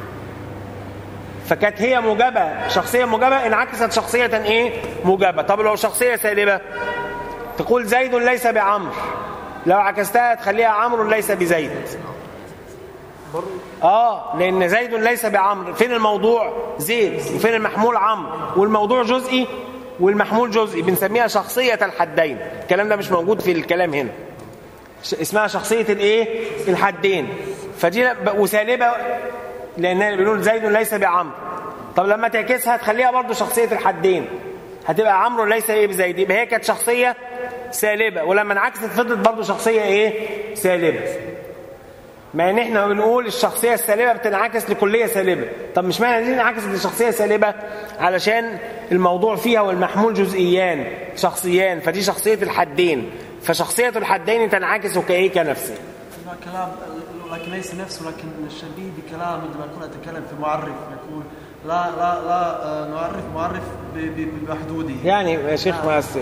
فكانت هي موجبة شخصية موجبة انعكست شخصية ايه موجبة طب لو شخصية سالبة تقول زيد ليس بعمر لو عكستها تخليها عمرو ليس بزيد اه لان زيد ليس بعمرو فين الموضوع زيد وفين المحمول عمرو والموضوع جزئي والمحمول جزئي بنسميها شخصية الحدين الكلام ده مش موجود في الكلام هنا ش- اسمها شخصية الايه الحدين فدي ب- وسالبة لان بنقول زيد ليس بعمرو طب لما تعكسها تخليها برضو شخصية الحدين هتبقى عمرو ليس ايه بزيد يبقى هي كانت شخصية سالبة ولما انعكست فضلت برضو شخصية ايه سالبة مع ان احنا بنقول الشخصية السالبة بتنعكس لكلية سالبة طب مش معنى دي انعكست لشخصية سالبة علشان الموضوع فيها والمحمول جزئيان شخصيان فدي شخصية الحدين فشخصية الحدين تنعكس كايه كنفسه هذا كلام لكن ليس نفسه لكن شبيه بكلام عندما اكون اتكلم في معرف يقول لا لا لا آه، نعرف معرف ب- ب- بمحدوده يعني يا شيخ بس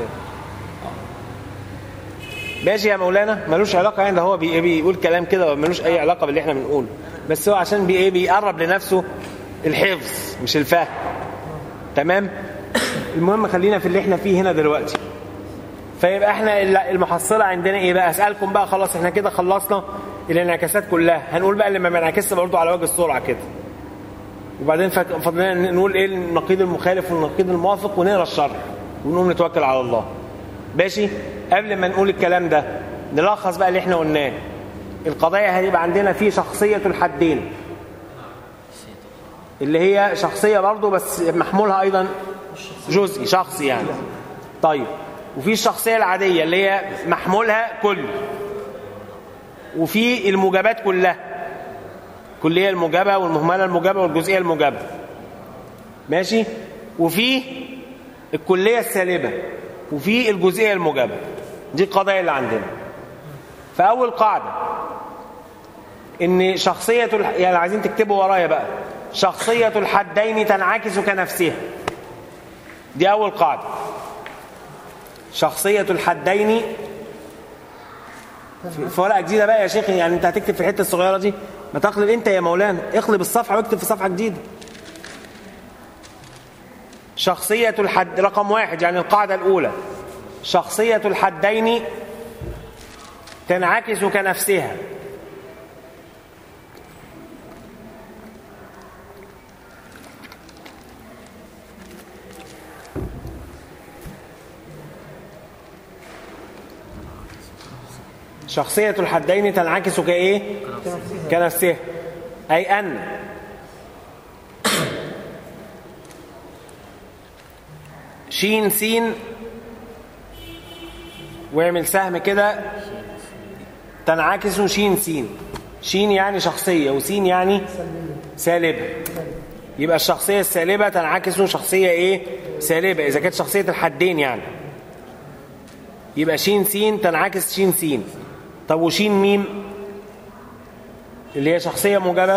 ماشي يا مولانا ملوش علاقه يعني ده هو بي- بيقول كلام كده ملوش اي علاقه باللي احنا بنقوله بس هو عشان بي ايه بيقرب لنفسه الحفظ مش الفهم تمام المهم خلينا في اللي احنا فيه هنا دلوقتي فيبقى احنا ال- المحصله عندنا ايه بقى اسالكم بقى خلاص احنا كده خلصنا الانعكاسات كلها هنقول بقى اللي ما بينعكسش برضه على وجه السرعه كده وبعدين فك- فضلنا نقول ايه النقيض المخالف والنقيض الموافق ونقرا الشرح ونقوم نتوكل على الله ماشي قبل ما نقول الكلام ده نلخص بقى اللي احنا قلناه القضايا هيبقى عندنا في شخصية الحدين اللي هي شخصية برضو بس محمولها أيضا جزئي شخصي يعني طيب وفي الشخصية العادية اللي هي محمولها كل وفي الموجبات كلها كلية الموجبة والمهملة الموجبة والجزئية الموجبة ماشي وفي الكلية السالبة وفي الجزئية الموجبة دي القضايا اللي عندنا فأول قاعدة إن شخصية الح... يعني عايزين تكتبوا ورايا بقى شخصية الحدين تنعكس كنفسها دي أول قاعدة شخصية الحدين في في ورقة جديدة بقى يا شيخ يعني أنت هتكتب في الحتة الصغيرة دي ما تقلب أنت يا مولانا اقلب الصفحة واكتب في صفحة جديدة شخصية الحد رقم واحد يعني القاعدة الأولى شخصية الحدين تنعكس كنفسها شخصية الحدين تنعكس كإيه؟ كنفسها أي أن شين سين واعمل سهم كده تنعكس شين سين شين يعني شخصية وسين يعني سالبة يبقى الشخصية السالبة تنعكس شخصية ايه سالبة إذا كانت شخصية الحدين يعني يبقى شين سين تنعكس شين سين طب وشين ميم اللي هي شخصية موجبة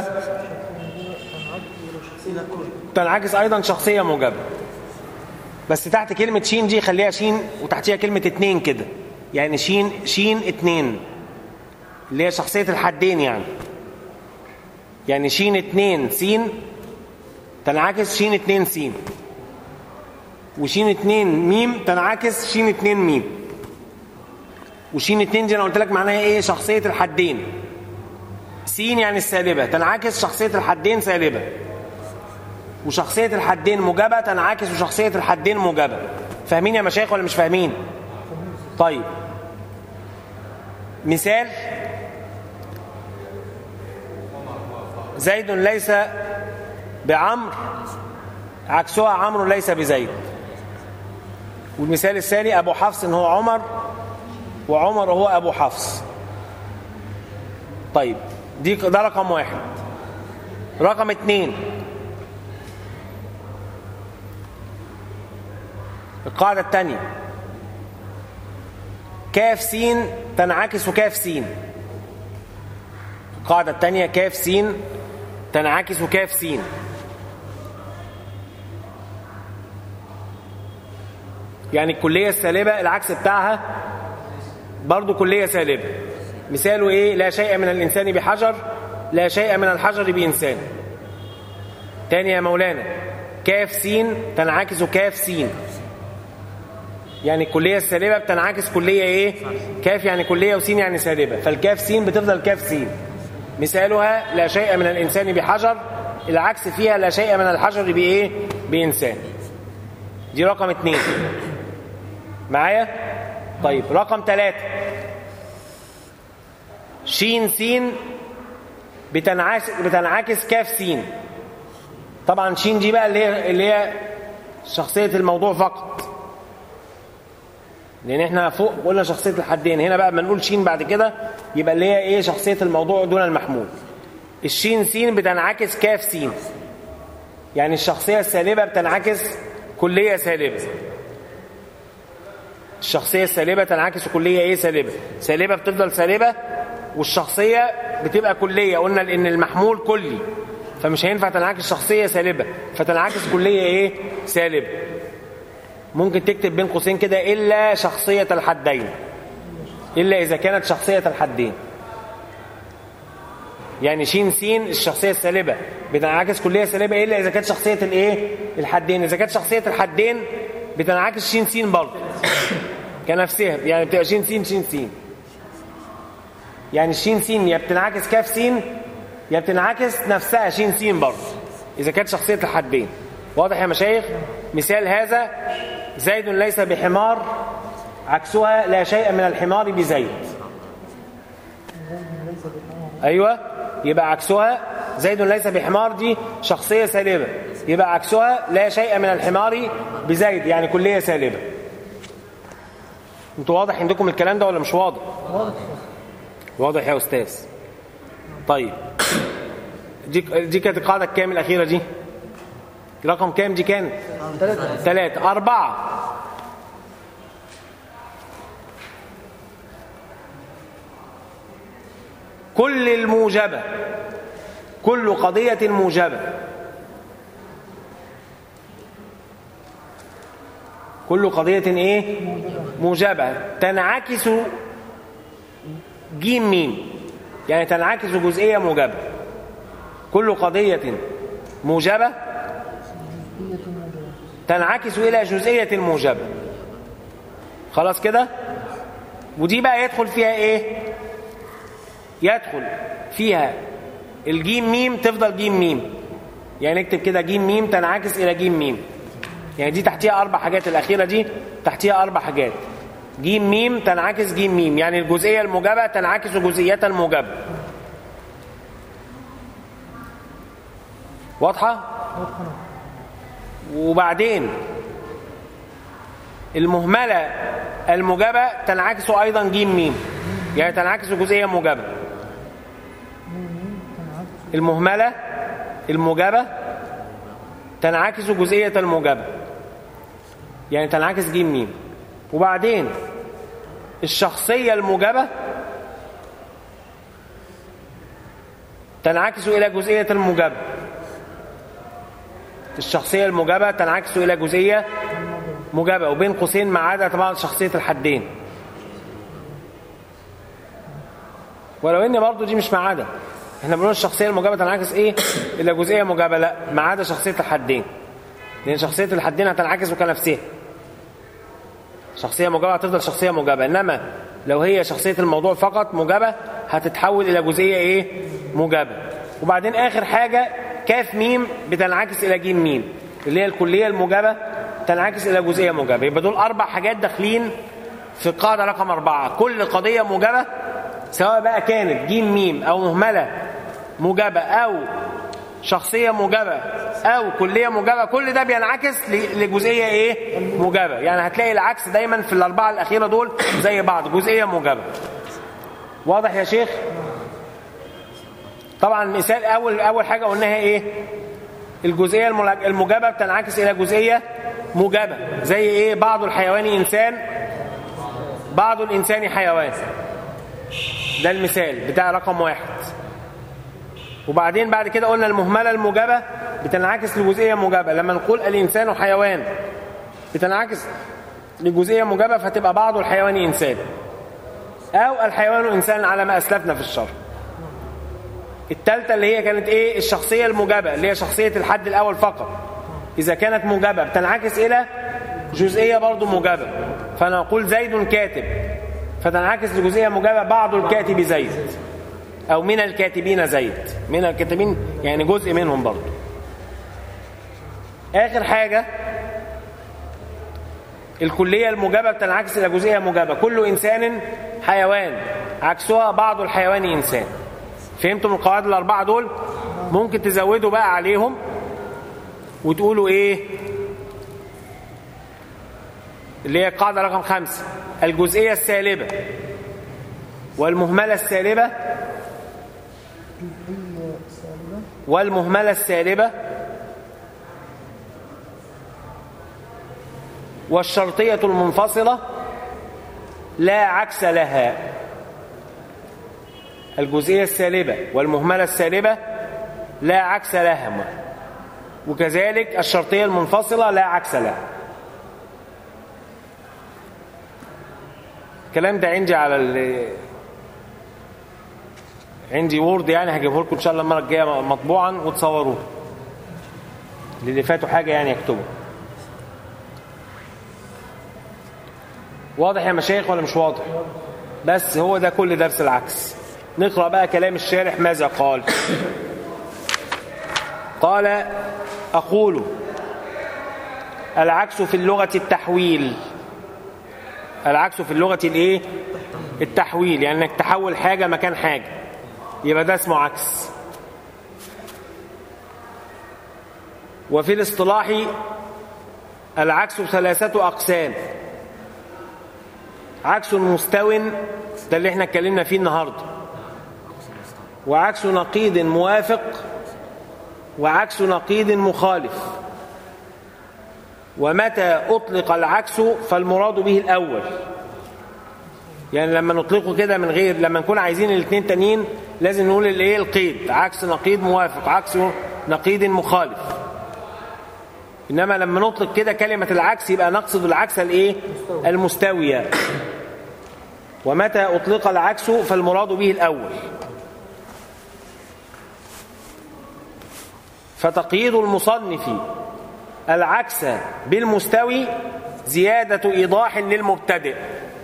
تنعكس أيضا شخصية موجبة بس تحت كلمة شين دي خليها شين وتحتيها كلمة اتنين كده يعني شين شين اتنين اللي هي شخصية الحدين يعني يعني شين اتنين سين تنعكس شين اتنين سين وشين اتنين ميم تنعكس شين اتنين ميم وشين اتنين دي انا قلت لك معناها ايه شخصية الحدين سين يعني السالبة تنعكس شخصية الحدين سالبة وشخصية الحدين موجبة تنعكس وشخصية الحدين موجبة فاهمين يا مشايخ ولا مش فاهمين طيب مثال زيد ليس بعمر عكسها عمرو ليس بزيد والمثال الثاني ابو حفص هو عمر وعمر هو ابو حفص طيب دي ده رقم واحد رقم اتنين القاعدة الثانية كاف سين تنعكس كاف سين القاعدة الثانية كاف سين تنعكس كاف سين يعني الكلية السالبة العكس بتاعها برضو كلية سالبة مثاله ايه لا شيء من الإنسان بحجر لا شيء من الحجر بإنسان تاني يا مولانا كاف سين تنعكس كاف سين يعني الكلية السالبة بتنعكس كلية ايه كاف يعني كلية وسين يعني سالبة فالكاف سين بتفضل كاف سين مثالها لا شيء من الإنسان بحجر العكس فيها لا شيء من الحجر بإيه بإنسان دي رقم اتنين معايا طيب رقم ثلاثة شين سين بتنعكس بتنعكس كاف سين طبعا شين دي بقى اللي هي اللي هي شخصية الموضوع فقط لان احنا فوق قلنا شخصية الحدين هنا بقى ما نقول شين بعد كده يبقى اللي هي ايه شخصية الموضوع دون المحمول الشين سين بتنعكس كاف سين يعني الشخصية السالبة بتنعكس كلية سالبة الشخصية السالبة تنعكس كلية ايه سالبة سالبة بتفضل سالبة والشخصية بتبقى كلية قلنا ان المحمول كلي فمش هينفع تنعكس شخصية سالبة فتنعكس كلية ايه سالبة ممكن تكتب بين قوسين كده إلا شخصية الحدين إلا إذا كانت شخصية الحدين يعني شين سين الشخصية السالبة بتنعكس كلية سالبة إلا إذا كانت شخصية الإيه الحدين إذا كانت شخصية الحدين بتنعكس شين سين برضه كنفسها يعني بتبقى شين سين شين سين يعني الشين سين يا بتنعكس كاف سين يا بتنعكس نفسها شين سين برضه إذا كانت شخصية الحدين واضح يا مشايخ مثال هذا زيد ليس بحمار عكسها لا شيء من الحمار بزيد أيوة يبقى عكسها زيد ليس بحمار دي شخصية سالبة يبقى عكسها لا شيء من الحمار بزيد يعني كلية سالبة انتوا واضح عندكم الكلام ده ولا مش واضح واضح يا أستاذ طيب دي دي كانت القاعدة الكام الأخيرة دي رقم كام دي كانت ثلاثة ثلاثة أربعة كل الموجبة كل قضية موجبة كل قضية ايه موجبة تنعكس جيم ميم يعني تنعكس جزئية موجبة كل قضية موجبة تنعكس إلى جزئية موجبة خلاص كده ودي بقى يدخل فيها ايه يدخل فيها الجيم ميم تفضل جيم ميم يعني نكتب كده جيم ميم تنعكس إلى جيم ميم يعني دي تحتيها أربع حاجات الأخيرة دي تحتيها أربع حاجات جيم ميم تنعكس جيم ميم يعني الجزئية الموجبة تنعكس جزئية الموجبة واضحة؟ وبعدين المهملة الموجبة تنعكس أيضا جيم ميم يعني تنعكس جزئية موجبة المهملة الموجبة تنعكس جزئية الموجبة يعني تنعكس جيم ميم وبعدين الشخصية الموجبة تنعكس إلى جزئية الموجبة الشخصية الموجبة تنعكس إلى جزئية موجبة وبين قوسين ما عدا طبعا شخصية الحدين ولو ان برضه دي مش ما عدا احنا بنقول الشخصية الموجبة تنعكس ايه إلى جزئية موجبة لا ما عدا شخصية الحدين لأن شخصية الحدين هتنعكس كنفسها شخصية موجبة هتفضل شخصية موجبة إنما لو هي شخصية الموضوع فقط موجبة هتتحول إلى جزئية إيه موجبة وبعدين آخر حاجة كاف ميم بتنعكس إلى جيم ميم اللي هي الكلية الموجبة تنعكس إلى جزئية موجبة يبقى دول أربع حاجات داخلين في القاعدة رقم أربعة كل قضية موجبة سواء بقى كانت جيم ميم أو مهملة موجبة أو شخصيه موجبه او كليه موجبه كل ده بينعكس ل- لجزئيه ايه موجبه يعني هتلاقي العكس دايما في الاربعه الاخيره دول زي بعض جزئيه موجبه واضح يا شيخ طبعا مثال اول اول حاجه قلناها ايه الجزئيه الملج- الموجبه بتنعكس الى جزئيه موجبه زي ايه بعض الحيوان انسان بعض الانسان حيوان ده المثال بتاع رقم واحد وبعدين بعد كده قلنا المهمله الموجبه بتنعكس لجزئيه موجبه لما نقول الانسان حيوان بتنعكس لجزئيه موجبه فتبقى بعض الحيوان انسان او الحيوان انسان على ما اسلفنا في الشرح الثالثه اللي هي كانت ايه الشخصيه الموجبه اللي هي شخصيه الحد الاول فقط اذا كانت موجبه بتنعكس الى جزئيه برضو موجبه فنقول زيد كاتب فتنعكس لجزئيه موجبه بعض الكاتب زيد او من الكاتبين زيد من الكاتبين يعني جزء منهم برضو اخر حاجه الكليه الموجبه بتنعكس الى جزئيه موجبه كل انسان حيوان عكسها بعض الحيوان انسان فهمتم القواعد الاربعه دول ممكن تزودوا بقى عليهم وتقولوا ايه اللي هي القاعده رقم خمسة الجزئيه السالبه والمهمله السالبه والمهمله السالبه والشرطيه المنفصله لا عكس لها الجزئية السالبة والمهملة السالبة لا عكس لها وكذلك الشرطية المنفصلة لا عكس لها الكلام ده عندي على ال عندي وورد يعني هجيبه لكم ان شاء الله المره الجايه مطبوعا وتصوروه اللي فاتوا حاجه يعني يكتبوا واضح يا مشايخ ولا مش واضح بس هو ده كل درس العكس نقرأ بقى كلام الشارح ماذا قال قال أقول العكس في اللغة التحويل العكس في اللغة الايه التحويل يعني انك تحول حاجة مكان حاجة يبقى ده اسمه عكس وفي الاصطلاح العكس ثلاثة أقسام عكس مستو ده اللي احنا اتكلمنا فيه النهارده وعكس نقيض موافق وعكس نقيض مخالف ومتى أطلق العكس فالمراد به الأول يعني لما نطلقه كده من غير لما نكون عايزين الاثنين تانيين لازم نقول الايه القيد عكس نقيض موافق عكس نقيض مخالف انما لما نطلق كده كلمه العكس يبقى نقصد العكس الايه المستويه ومتى اطلق العكس فالمراد به الاول فتقييد المصنف العكس بالمستوي زيادة إيضاح للمبتدئ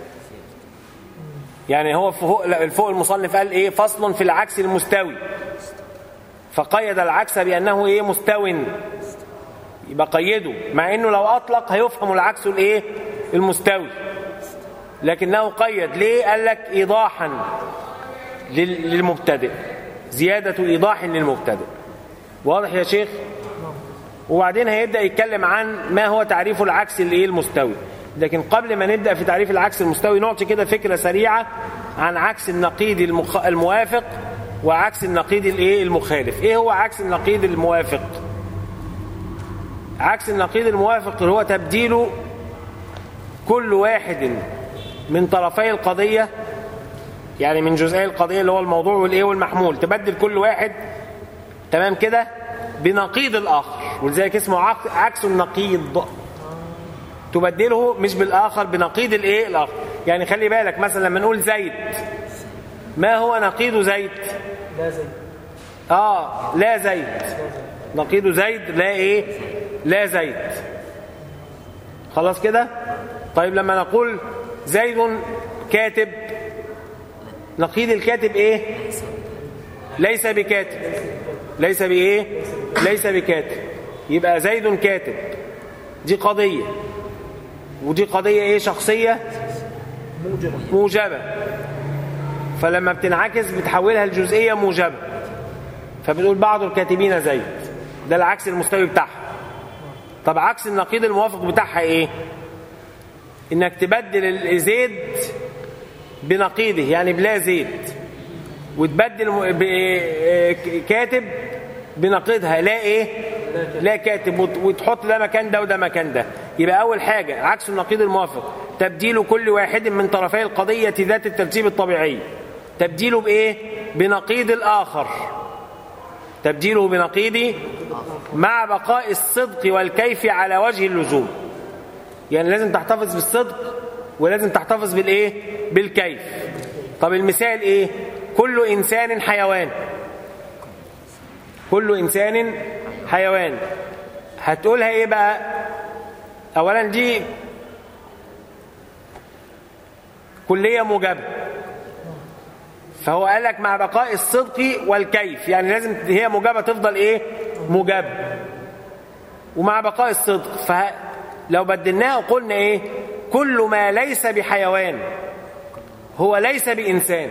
يعني هو فوق, فوق المصنف قال إيه فصل في العكس المستوي فقيد العكس بأنه إيه مستو يبقى قيده مع إنه لو أطلق هيفهم العكس الإيه المستوي لكنه قيد ليه قال لك إيضاحا للمبتدئ زيادة إيضاح للمبتدئ واضح يا شيخ وبعدين هيبدا يتكلم عن ما هو تعريف العكس الايه المستوي لكن قبل ما نبدا في تعريف العكس المستوي نعطي كده فكره سريعه عن عكس النقيض المخ... الموافق وعكس النقيض الايه المخالف ايه هو عكس النقيض الموافق عكس النقيض الموافق هو تبديل كل واحد من طرفي القضيه يعني من جزئي القضيه اللي هو الموضوع والايه والمحمول تبدل كل واحد تمام كده بنقيض الآخر ولذلك اسمه عكس النقيض تبدله مش بالآخر بنقيض الايه الآخر يعني خلي بالك مثلا لما نقول زيد ما هو نقيض زيد لا زيد اه لا زيد نقيض زيد لا ايه لا زيد خلاص كده طيب لما نقول زيد كاتب نقيض الكاتب ايه ليس بكاتب ليس بايه ليس بكاتب يبقى زيد كاتب دي قضيه ودي قضيه ايه شخصيه موجبة موجبه فلما بتنعكس بتحولها لجزئيه موجبه فبنقول بعض الكاتبين زيد ده العكس المستوي بتاعها طب عكس النقيض الموافق بتاعها ايه انك تبدل زيد بنقيضه يعني بلا زيد وتبدل كاتب بنقيضها لا ايه لا كاتب وتحط ده مكان ده وده مكان ده يبقى اول حاجه عكس النقيض الموافق تبديل كل واحد من طرفي القضيه ذات الترتيب الطبيعي تبديله بايه بنقيض الاخر تبديله بنقيض مع بقاء الصدق والكيف على وجه اللزوم يعني لازم تحتفظ بالصدق ولازم تحتفظ بالايه بالكيف طب المثال ايه كل انسان حيوان كل انسان حيوان هتقولها ايه بقى اولا دي كليه موجبه فهو قال لك مع بقاء الصدق والكيف يعني لازم هي موجبه تفضل ايه موجبه ومع بقاء الصدق فلو بدلناها وقلنا ايه كل ما ليس بحيوان هو ليس بإنسان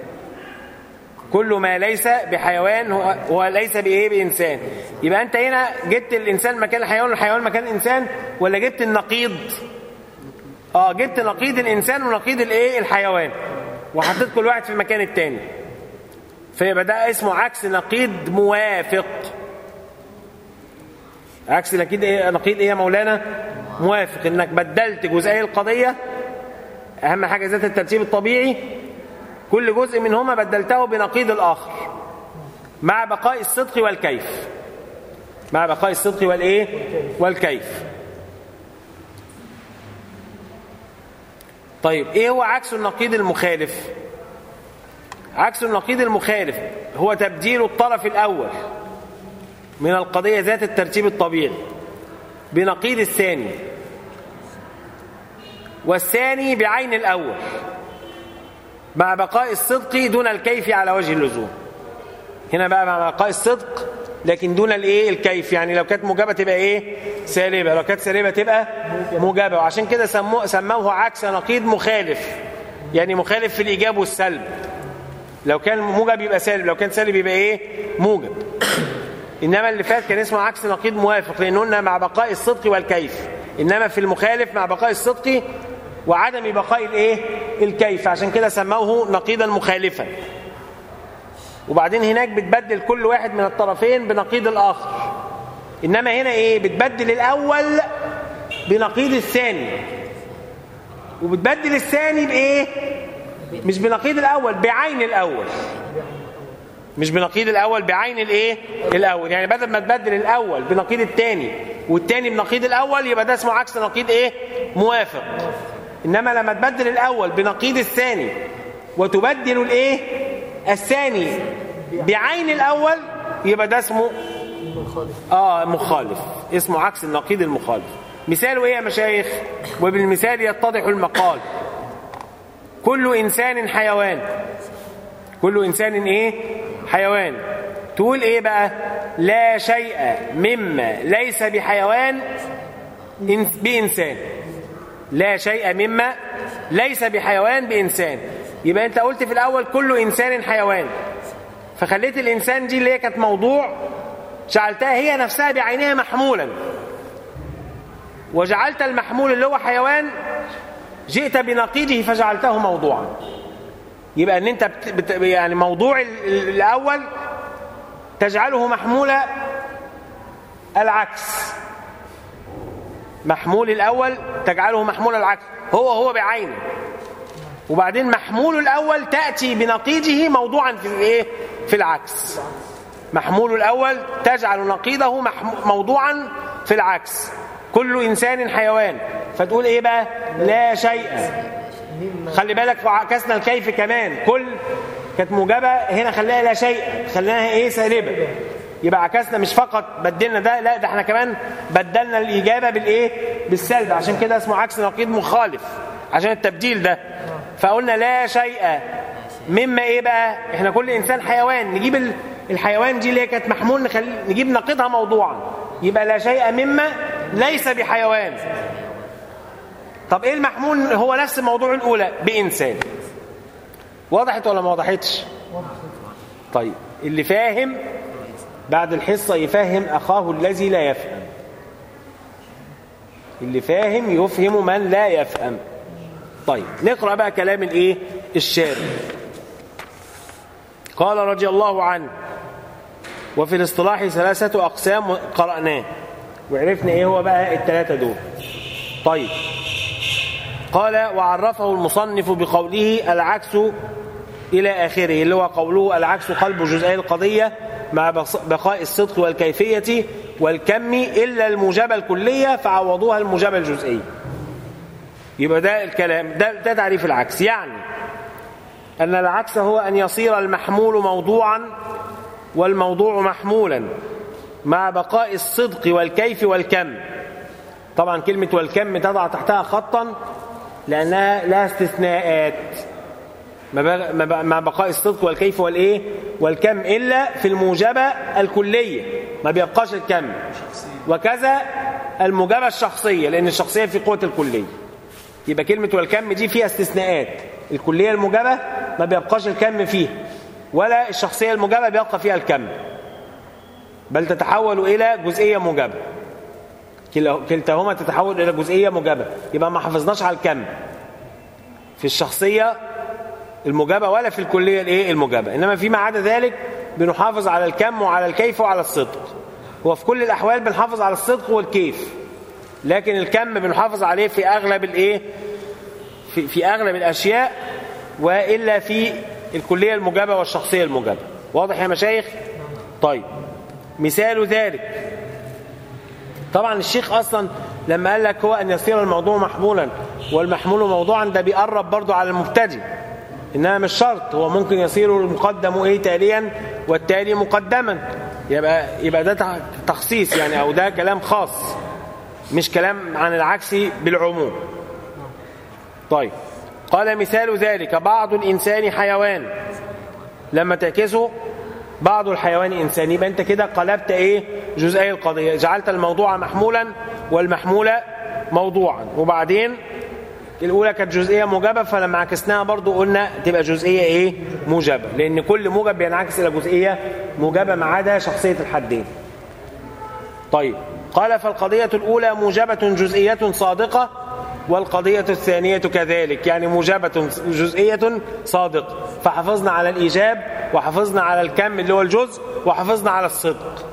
كل ما ليس بحيوان هو, هو ليس بإيه بإنسان يبقى أنت هنا جبت الإنسان مكان الحيوان والحيوان مكان الإنسان ولا جبت النقيض اه جبت نقيض الإنسان ونقيض الإيه الحيوان وحطيت كل واحد في مكان التاني فيبقى ده اسمه عكس نقيض موافق عكس نقيض ايه نقيض ايه يا مولانا موافق انك بدلت جزئي القضيه اهم حاجه ذات الترتيب الطبيعي كل جزء منهما بدلته بنقيض الاخر مع بقاء الصدق والكيف مع بقاء الصدق والايه والكيف طيب ايه هو عكس النقيض المخالف عكس النقيض المخالف هو تبديل الطرف الاول من القضيه ذات الترتيب الطبيعي بنقيض الثاني والثاني بعين الأول مع بقاء الصدق دون الكيف على وجه اللزوم هنا بقى مع بقاء الصدق لكن دون الايه الكيف يعني لو كانت موجبه تبقى ايه سالبه لو كانت سالبه تبقى موجبه وعشان كده سموه سموه عكس نقيض مخالف يعني مخالف في الايجاب والسلب لو كان موجب يبقى سالب لو كان سالب يبقى ايه موجب انما اللي فات كان اسمه عكس نقيض موافق لان قلنا مع بقاء الصدق والكيف انما في المخالف مع بقاء الصدق وعدم بقاء الايه الكيف عشان كده سموه نقيضا مخالفا وبعدين هناك بتبدل كل واحد من الطرفين بنقيض الاخر انما هنا ايه بتبدل الاول بنقيض الثاني وبتبدل الثاني بايه مش بنقيض الاول بعين الاول مش بنقيض الاول بعين الايه الاول يعني بدل ما تبدل الاول بنقيض الثاني والثاني بنقيض الاول يبقى ده اسمه عكس نقيض ايه موافق انما لما تبدل الاول بنقيض الثاني وتبدل الايه الثاني بعين الاول يبقى ده اسمه اه مخالف اسمه عكس النقيض المخالف مثاله ايه يا مشايخ وبالمثال يتضح المقال كل انسان حيوان كل انسان ايه حيوان تقول ايه بقى لا شيء مما ليس بحيوان بانسان لا شيء مما ليس بحيوان بانسان يبقى انت قلت في الاول كل انسان حيوان فخليت الانسان دي اللي هي كانت موضوع جعلتها هي نفسها بعينها محمولا وجعلت المحمول اللي هو حيوان جئت بنقيضه فجعلته موضوعا يبقى ان انت بت بت يعني موضوع الاول تجعله محمول العكس محمول الاول تجعله محمول العكس هو هو بعينه وبعدين محمول الاول تاتي بنقيضه موضوعا في الايه في العكس محمول الاول تجعل نقيضه موضوعا في العكس كل انسان حيوان فتقول ايه بقى لا شيء خلي بالك وعكسنا الكيف كمان كل كانت موجبه هنا خليها لا شيء خليناها ايه سالبه يبقى عكسنا مش فقط بدلنا ده لا ده احنا كمان بدلنا الاجابه بالايه بالسلب عشان كده اسمه عكس نقيض مخالف عشان التبديل ده فقلنا لا شيء مما ايه بقى احنا كل انسان حيوان نجيب الحيوان دي اللي هي كانت محمول نخلي نجيب نقيضها موضوعا يبقى لا شيء مما ليس بحيوان طب ايه المحمول هو نفس الموضوع الاولى بانسان وضحت ولا ما وضحتش طيب اللي فاهم بعد الحصة يفهم أخاه الذي لا يفهم اللي فاهم يفهم من لا يفهم طيب نقرأ بقى كلام الايه الشارع قال رضي الله عنه وفي الاصطلاح ثلاثة أقسام قرأناه وعرفنا ايه هو بقى الثلاثة دول طيب قال وعرفه المصنف بقوله العكس إلى آخره اللي هو قوله العكس قلب جزئي القضية مع بقاء الصدق والكيفية والكم إلا الموجبة الكلية فعوضوها الموجبة الجزئية يبقى ده الكلام ده, ده تعريف العكس يعني أن العكس هو أن يصير المحمول موضوعا والموضوع محمولا مع بقاء الصدق والكيف والكم طبعا كلمة والكم تضع تحتها خطا لأنها لها استثناءات مع بقاء الصدق والكيف والإيه والكم إلا في الموجبة الكلية ما بيبقاش الكم وكذا الموجبة الشخصية لأن الشخصية في قوة الكلية يبقى كلمة والكم دي فيها استثناءات الكلية الموجبة ما بيبقاش الكم فيها ولا الشخصية الموجبة بيبقى فيها الكم بل تتحول إلى جزئية موجبة كلتاهما تتحول إلى جزئية موجبة يبقى ما حافظناش على الكم في الشخصية الموجبة ولا في الكلية الايه الموجبة إنما فيما عدا ذلك بنحافظ على الكم وعلى الكيف وعلى الصدق وفي كل الأحوال بنحافظ على الصدق والكيف لكن الكم بنحافظ عليه في أغلب الايه في, في أغلب الأشياء وإلا في الكلية الموجبة والشخصية الموجبة واضح يا مشايخ طيب مثال ذلك طبعا الشيخ أصلا لما قال لك هو أن يصير الموضوع محمولا والمحمول موضوعا ده بيقرب برضو على المبتدئ إنما مش شرط هو ممكن يصير المقدم إيه تاليا والتالي مقدما يبقى يبقى ده تخصيص يعني أو ده كلام خاص مش كلام عن العكس بالعموم طيب قال مثال ذلك بعض الإنسان حيوان لما تعكسه بعض الحيوان إنسان يبقى أنت كده قلبت إيه جزئي القضية جعلت الموضوع محمولا والمحمول موضوعا وبعدين الأولى كانت جزئية موجبة فلما عكسناها برضو قلنا تبقى جزئية إيه موجبة لأن كل موجب بينعكس إلى جزئية موجبة ما عدا شخصية الحدين طيب قال فالقضية الأولى موجبة جزئية صادقة والقضية الثانية كذلك يعني موجبة جزئية صادقة فحفظنا على الإيجاب وحفظنا على الكم اللي هو الجزء وحفظنا على الصدق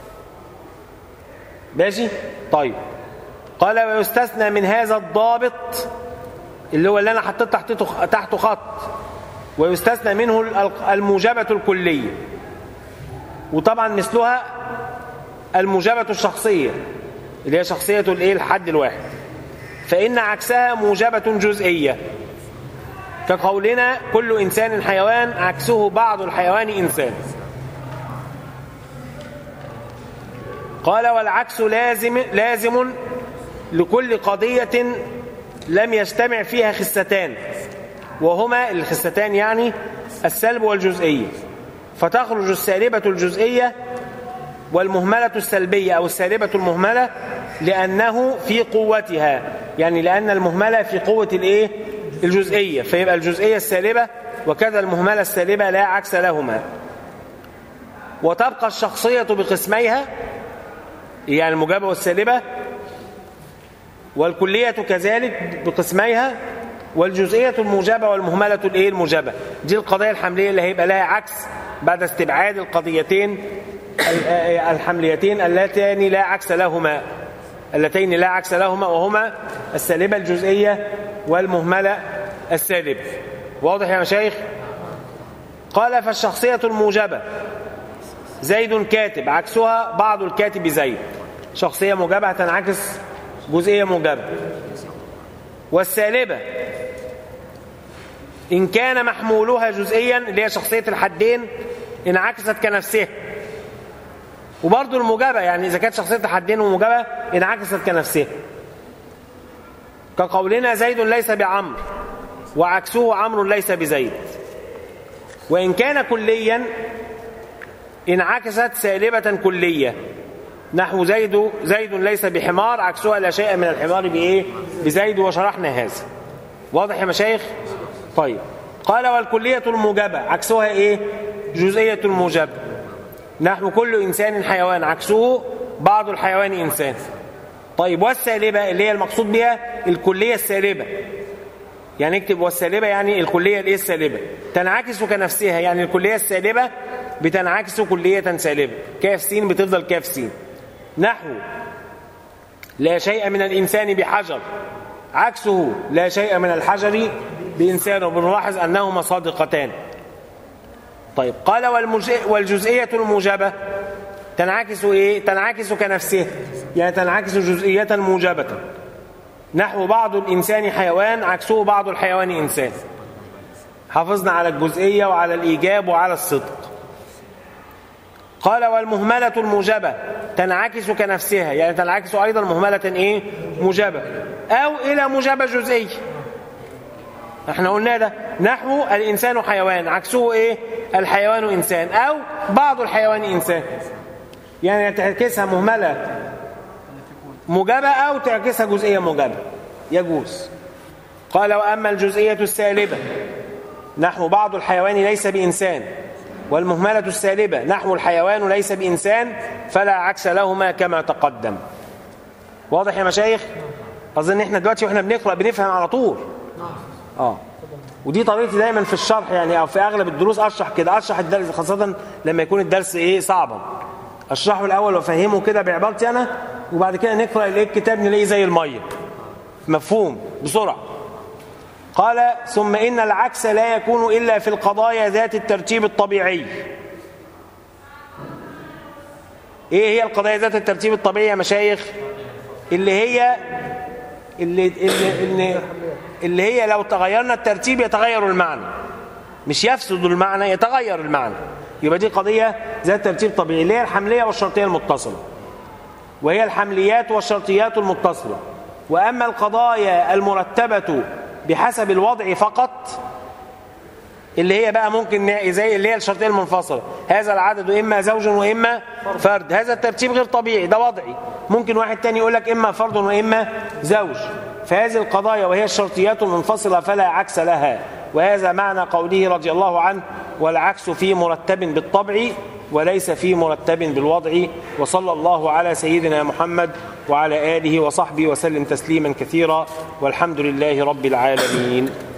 ماشي طيب قال ويستثنى من هذا الضابط اللي هو اللي انا حطيت تحته تحته خط ويستثنى منه الموجبة الكلية وطبعا مثلها الموجبة الشخصية اللي هي شخصية الايه الحد الواحد فإن عكسها موجبة جزئية كقولنا كل إنسان حيوان عكسه بعض الحيوان إنسان قال والعكس لازم لازم لكل قضية لم يجتمع فيها خستان وهما الخستان يعني السلب والجزئية فتخرج السالبة الجزئية والمهملة السلبية أو السالبة المهملة لأنه في قوتها يعني لأن المهملة في قوة الإيه؟ الجزئية فيبقى الجزئية السالبة وكذا المهملة السالبة لا عكس لهما وتبقى الشخصية بقسميها يعني المجابة والسالبة والكلية كذلك بقسميها والجزئية الموجبة والمهملة الايه الموجبة دي القضايا الحملية اللي هيبقى لها عكس بعد استبعاد القضيتين الحمليتين اللتان لا عكس لهما اللتين لا عكس لهما وهما السالبة الجزئية والمهملة السالبة واضح يا مشايخ قال فالشخصية الموجبة زيد كاتب عكسها بعض الكاتب زيد شخصية موجبة هتنعكس جزئية موجبة والسالبة إن كان محمولها جزئيا اللي هي شخصية الحدين انعكست كنفسها وبرضه الموجبة يعني إذا كانت شخصية الحدين وموجبة انعكست كنفسها كقولنا زيد ليس بعمر وعكسه عمرو ليس بزيد وإن كان كليا انعكست سالبة كلية نحو زيد زيد ليس بحمار عكسها لا شيء من الحمار بإيه بزيد وشرحنا هذا واضح يا مشايخ طيب قال والكلية الموجبة عكسها إيه جزئية الموجبة نحو كل إنسان حيوان عكسه بعض الحيوان إنسان طيب والسالبة اللي هي المقصود بها الكلية السالبة يعني اكتب والسالبة يعني الكلية الايه السالبة تنعكس كنفسها يعني الكلية السالبة بتنعكس كلية سالبة كاف سين بتفضل كاف سين نحو لا شيء من الإنسان بحجر عكسه لا شيء من الحجر بإنسان وبنلاحظ أنهما صادقتان طيب قال والجزئية الموجبة تنعكس إيه؟ تنعكس كنفسها يعني تنعكس جزئية موجبة نحو بعض الإنسان حيوان عكسه بعض الحيوان إنسان حافظنا على الجزئية وعلى الإيجاب وعلى الصدق قال والمهملة الموجبة تنعكس كنفسها يعني تنعكس أيضا مهملة إيه؟ موجبة أو إلى موجبة جزئية احنا قلنا ده نحو الإنسان حيوان عكسه إيه؟ الحيوان إنسان أو بعض الحيوان إنسان يعني تعكسها مهملة موجبة أو تعكسها جزئية موجبة يجوز قال وأما الجزئية السالبة نحو بعض الحيوان ليس بإنسان والمهملة السالبة نحو الحيوان ليس بإنسان فلا عكس لهما كما تقدم واضح يا مشايخ أظن إحنا دلوقتي وإحنا بنقرأ بنفهم على طول آه ودي طريقتي دايما في الشرح يعني أو في أغلب الدروس أشرح كده أشرح الدرس خاصة لما يكون الدرس إيه صعبا أشرحه الأول وأفهمه كده بعبارتي أنا وبعد كده نقرأ الكتاب نلاقيه زي المية مفهوم بسرعة قال ثم إن العكس لا يكون إلا في القضايا ذات الترتيب الطبيعي إيه هي القضايا ذات الترتيب الطبيعي يا مشايخ اللي هي اللي, اللي, اللي, اللي هي لو تغيرنا الترتيب يتغير المعنى مش يفسد المعنى يتغير المعنى يبقى دي قضية ذات ترتيب طبيعي اللي هي الحملية والشرطية المتصلة وهي الحمليات والشرطيات المتصلة وأما القضايا المرتبة بحسب الوضع فقط اللي هي بقى ممكن زي اللي هي الشرطيه المنفصله هذا العدد اما زوج واما فرد هذا الترتيب غير طبيعي ده وضعي ممكن واحد تاني يقول لك اما فرد واما زوج فهذه القضايا وهي الشرطيات المنفصله فلا عكس لها وهذا معنى قوله رضي الله عنه والعكس في مرتب بالطبع وليس في مرتب بالوضع وصلى الله على سيدنا محمد وعلى آله وصحبه وسلم تسليما كثيرا والحمد لله رب العالمين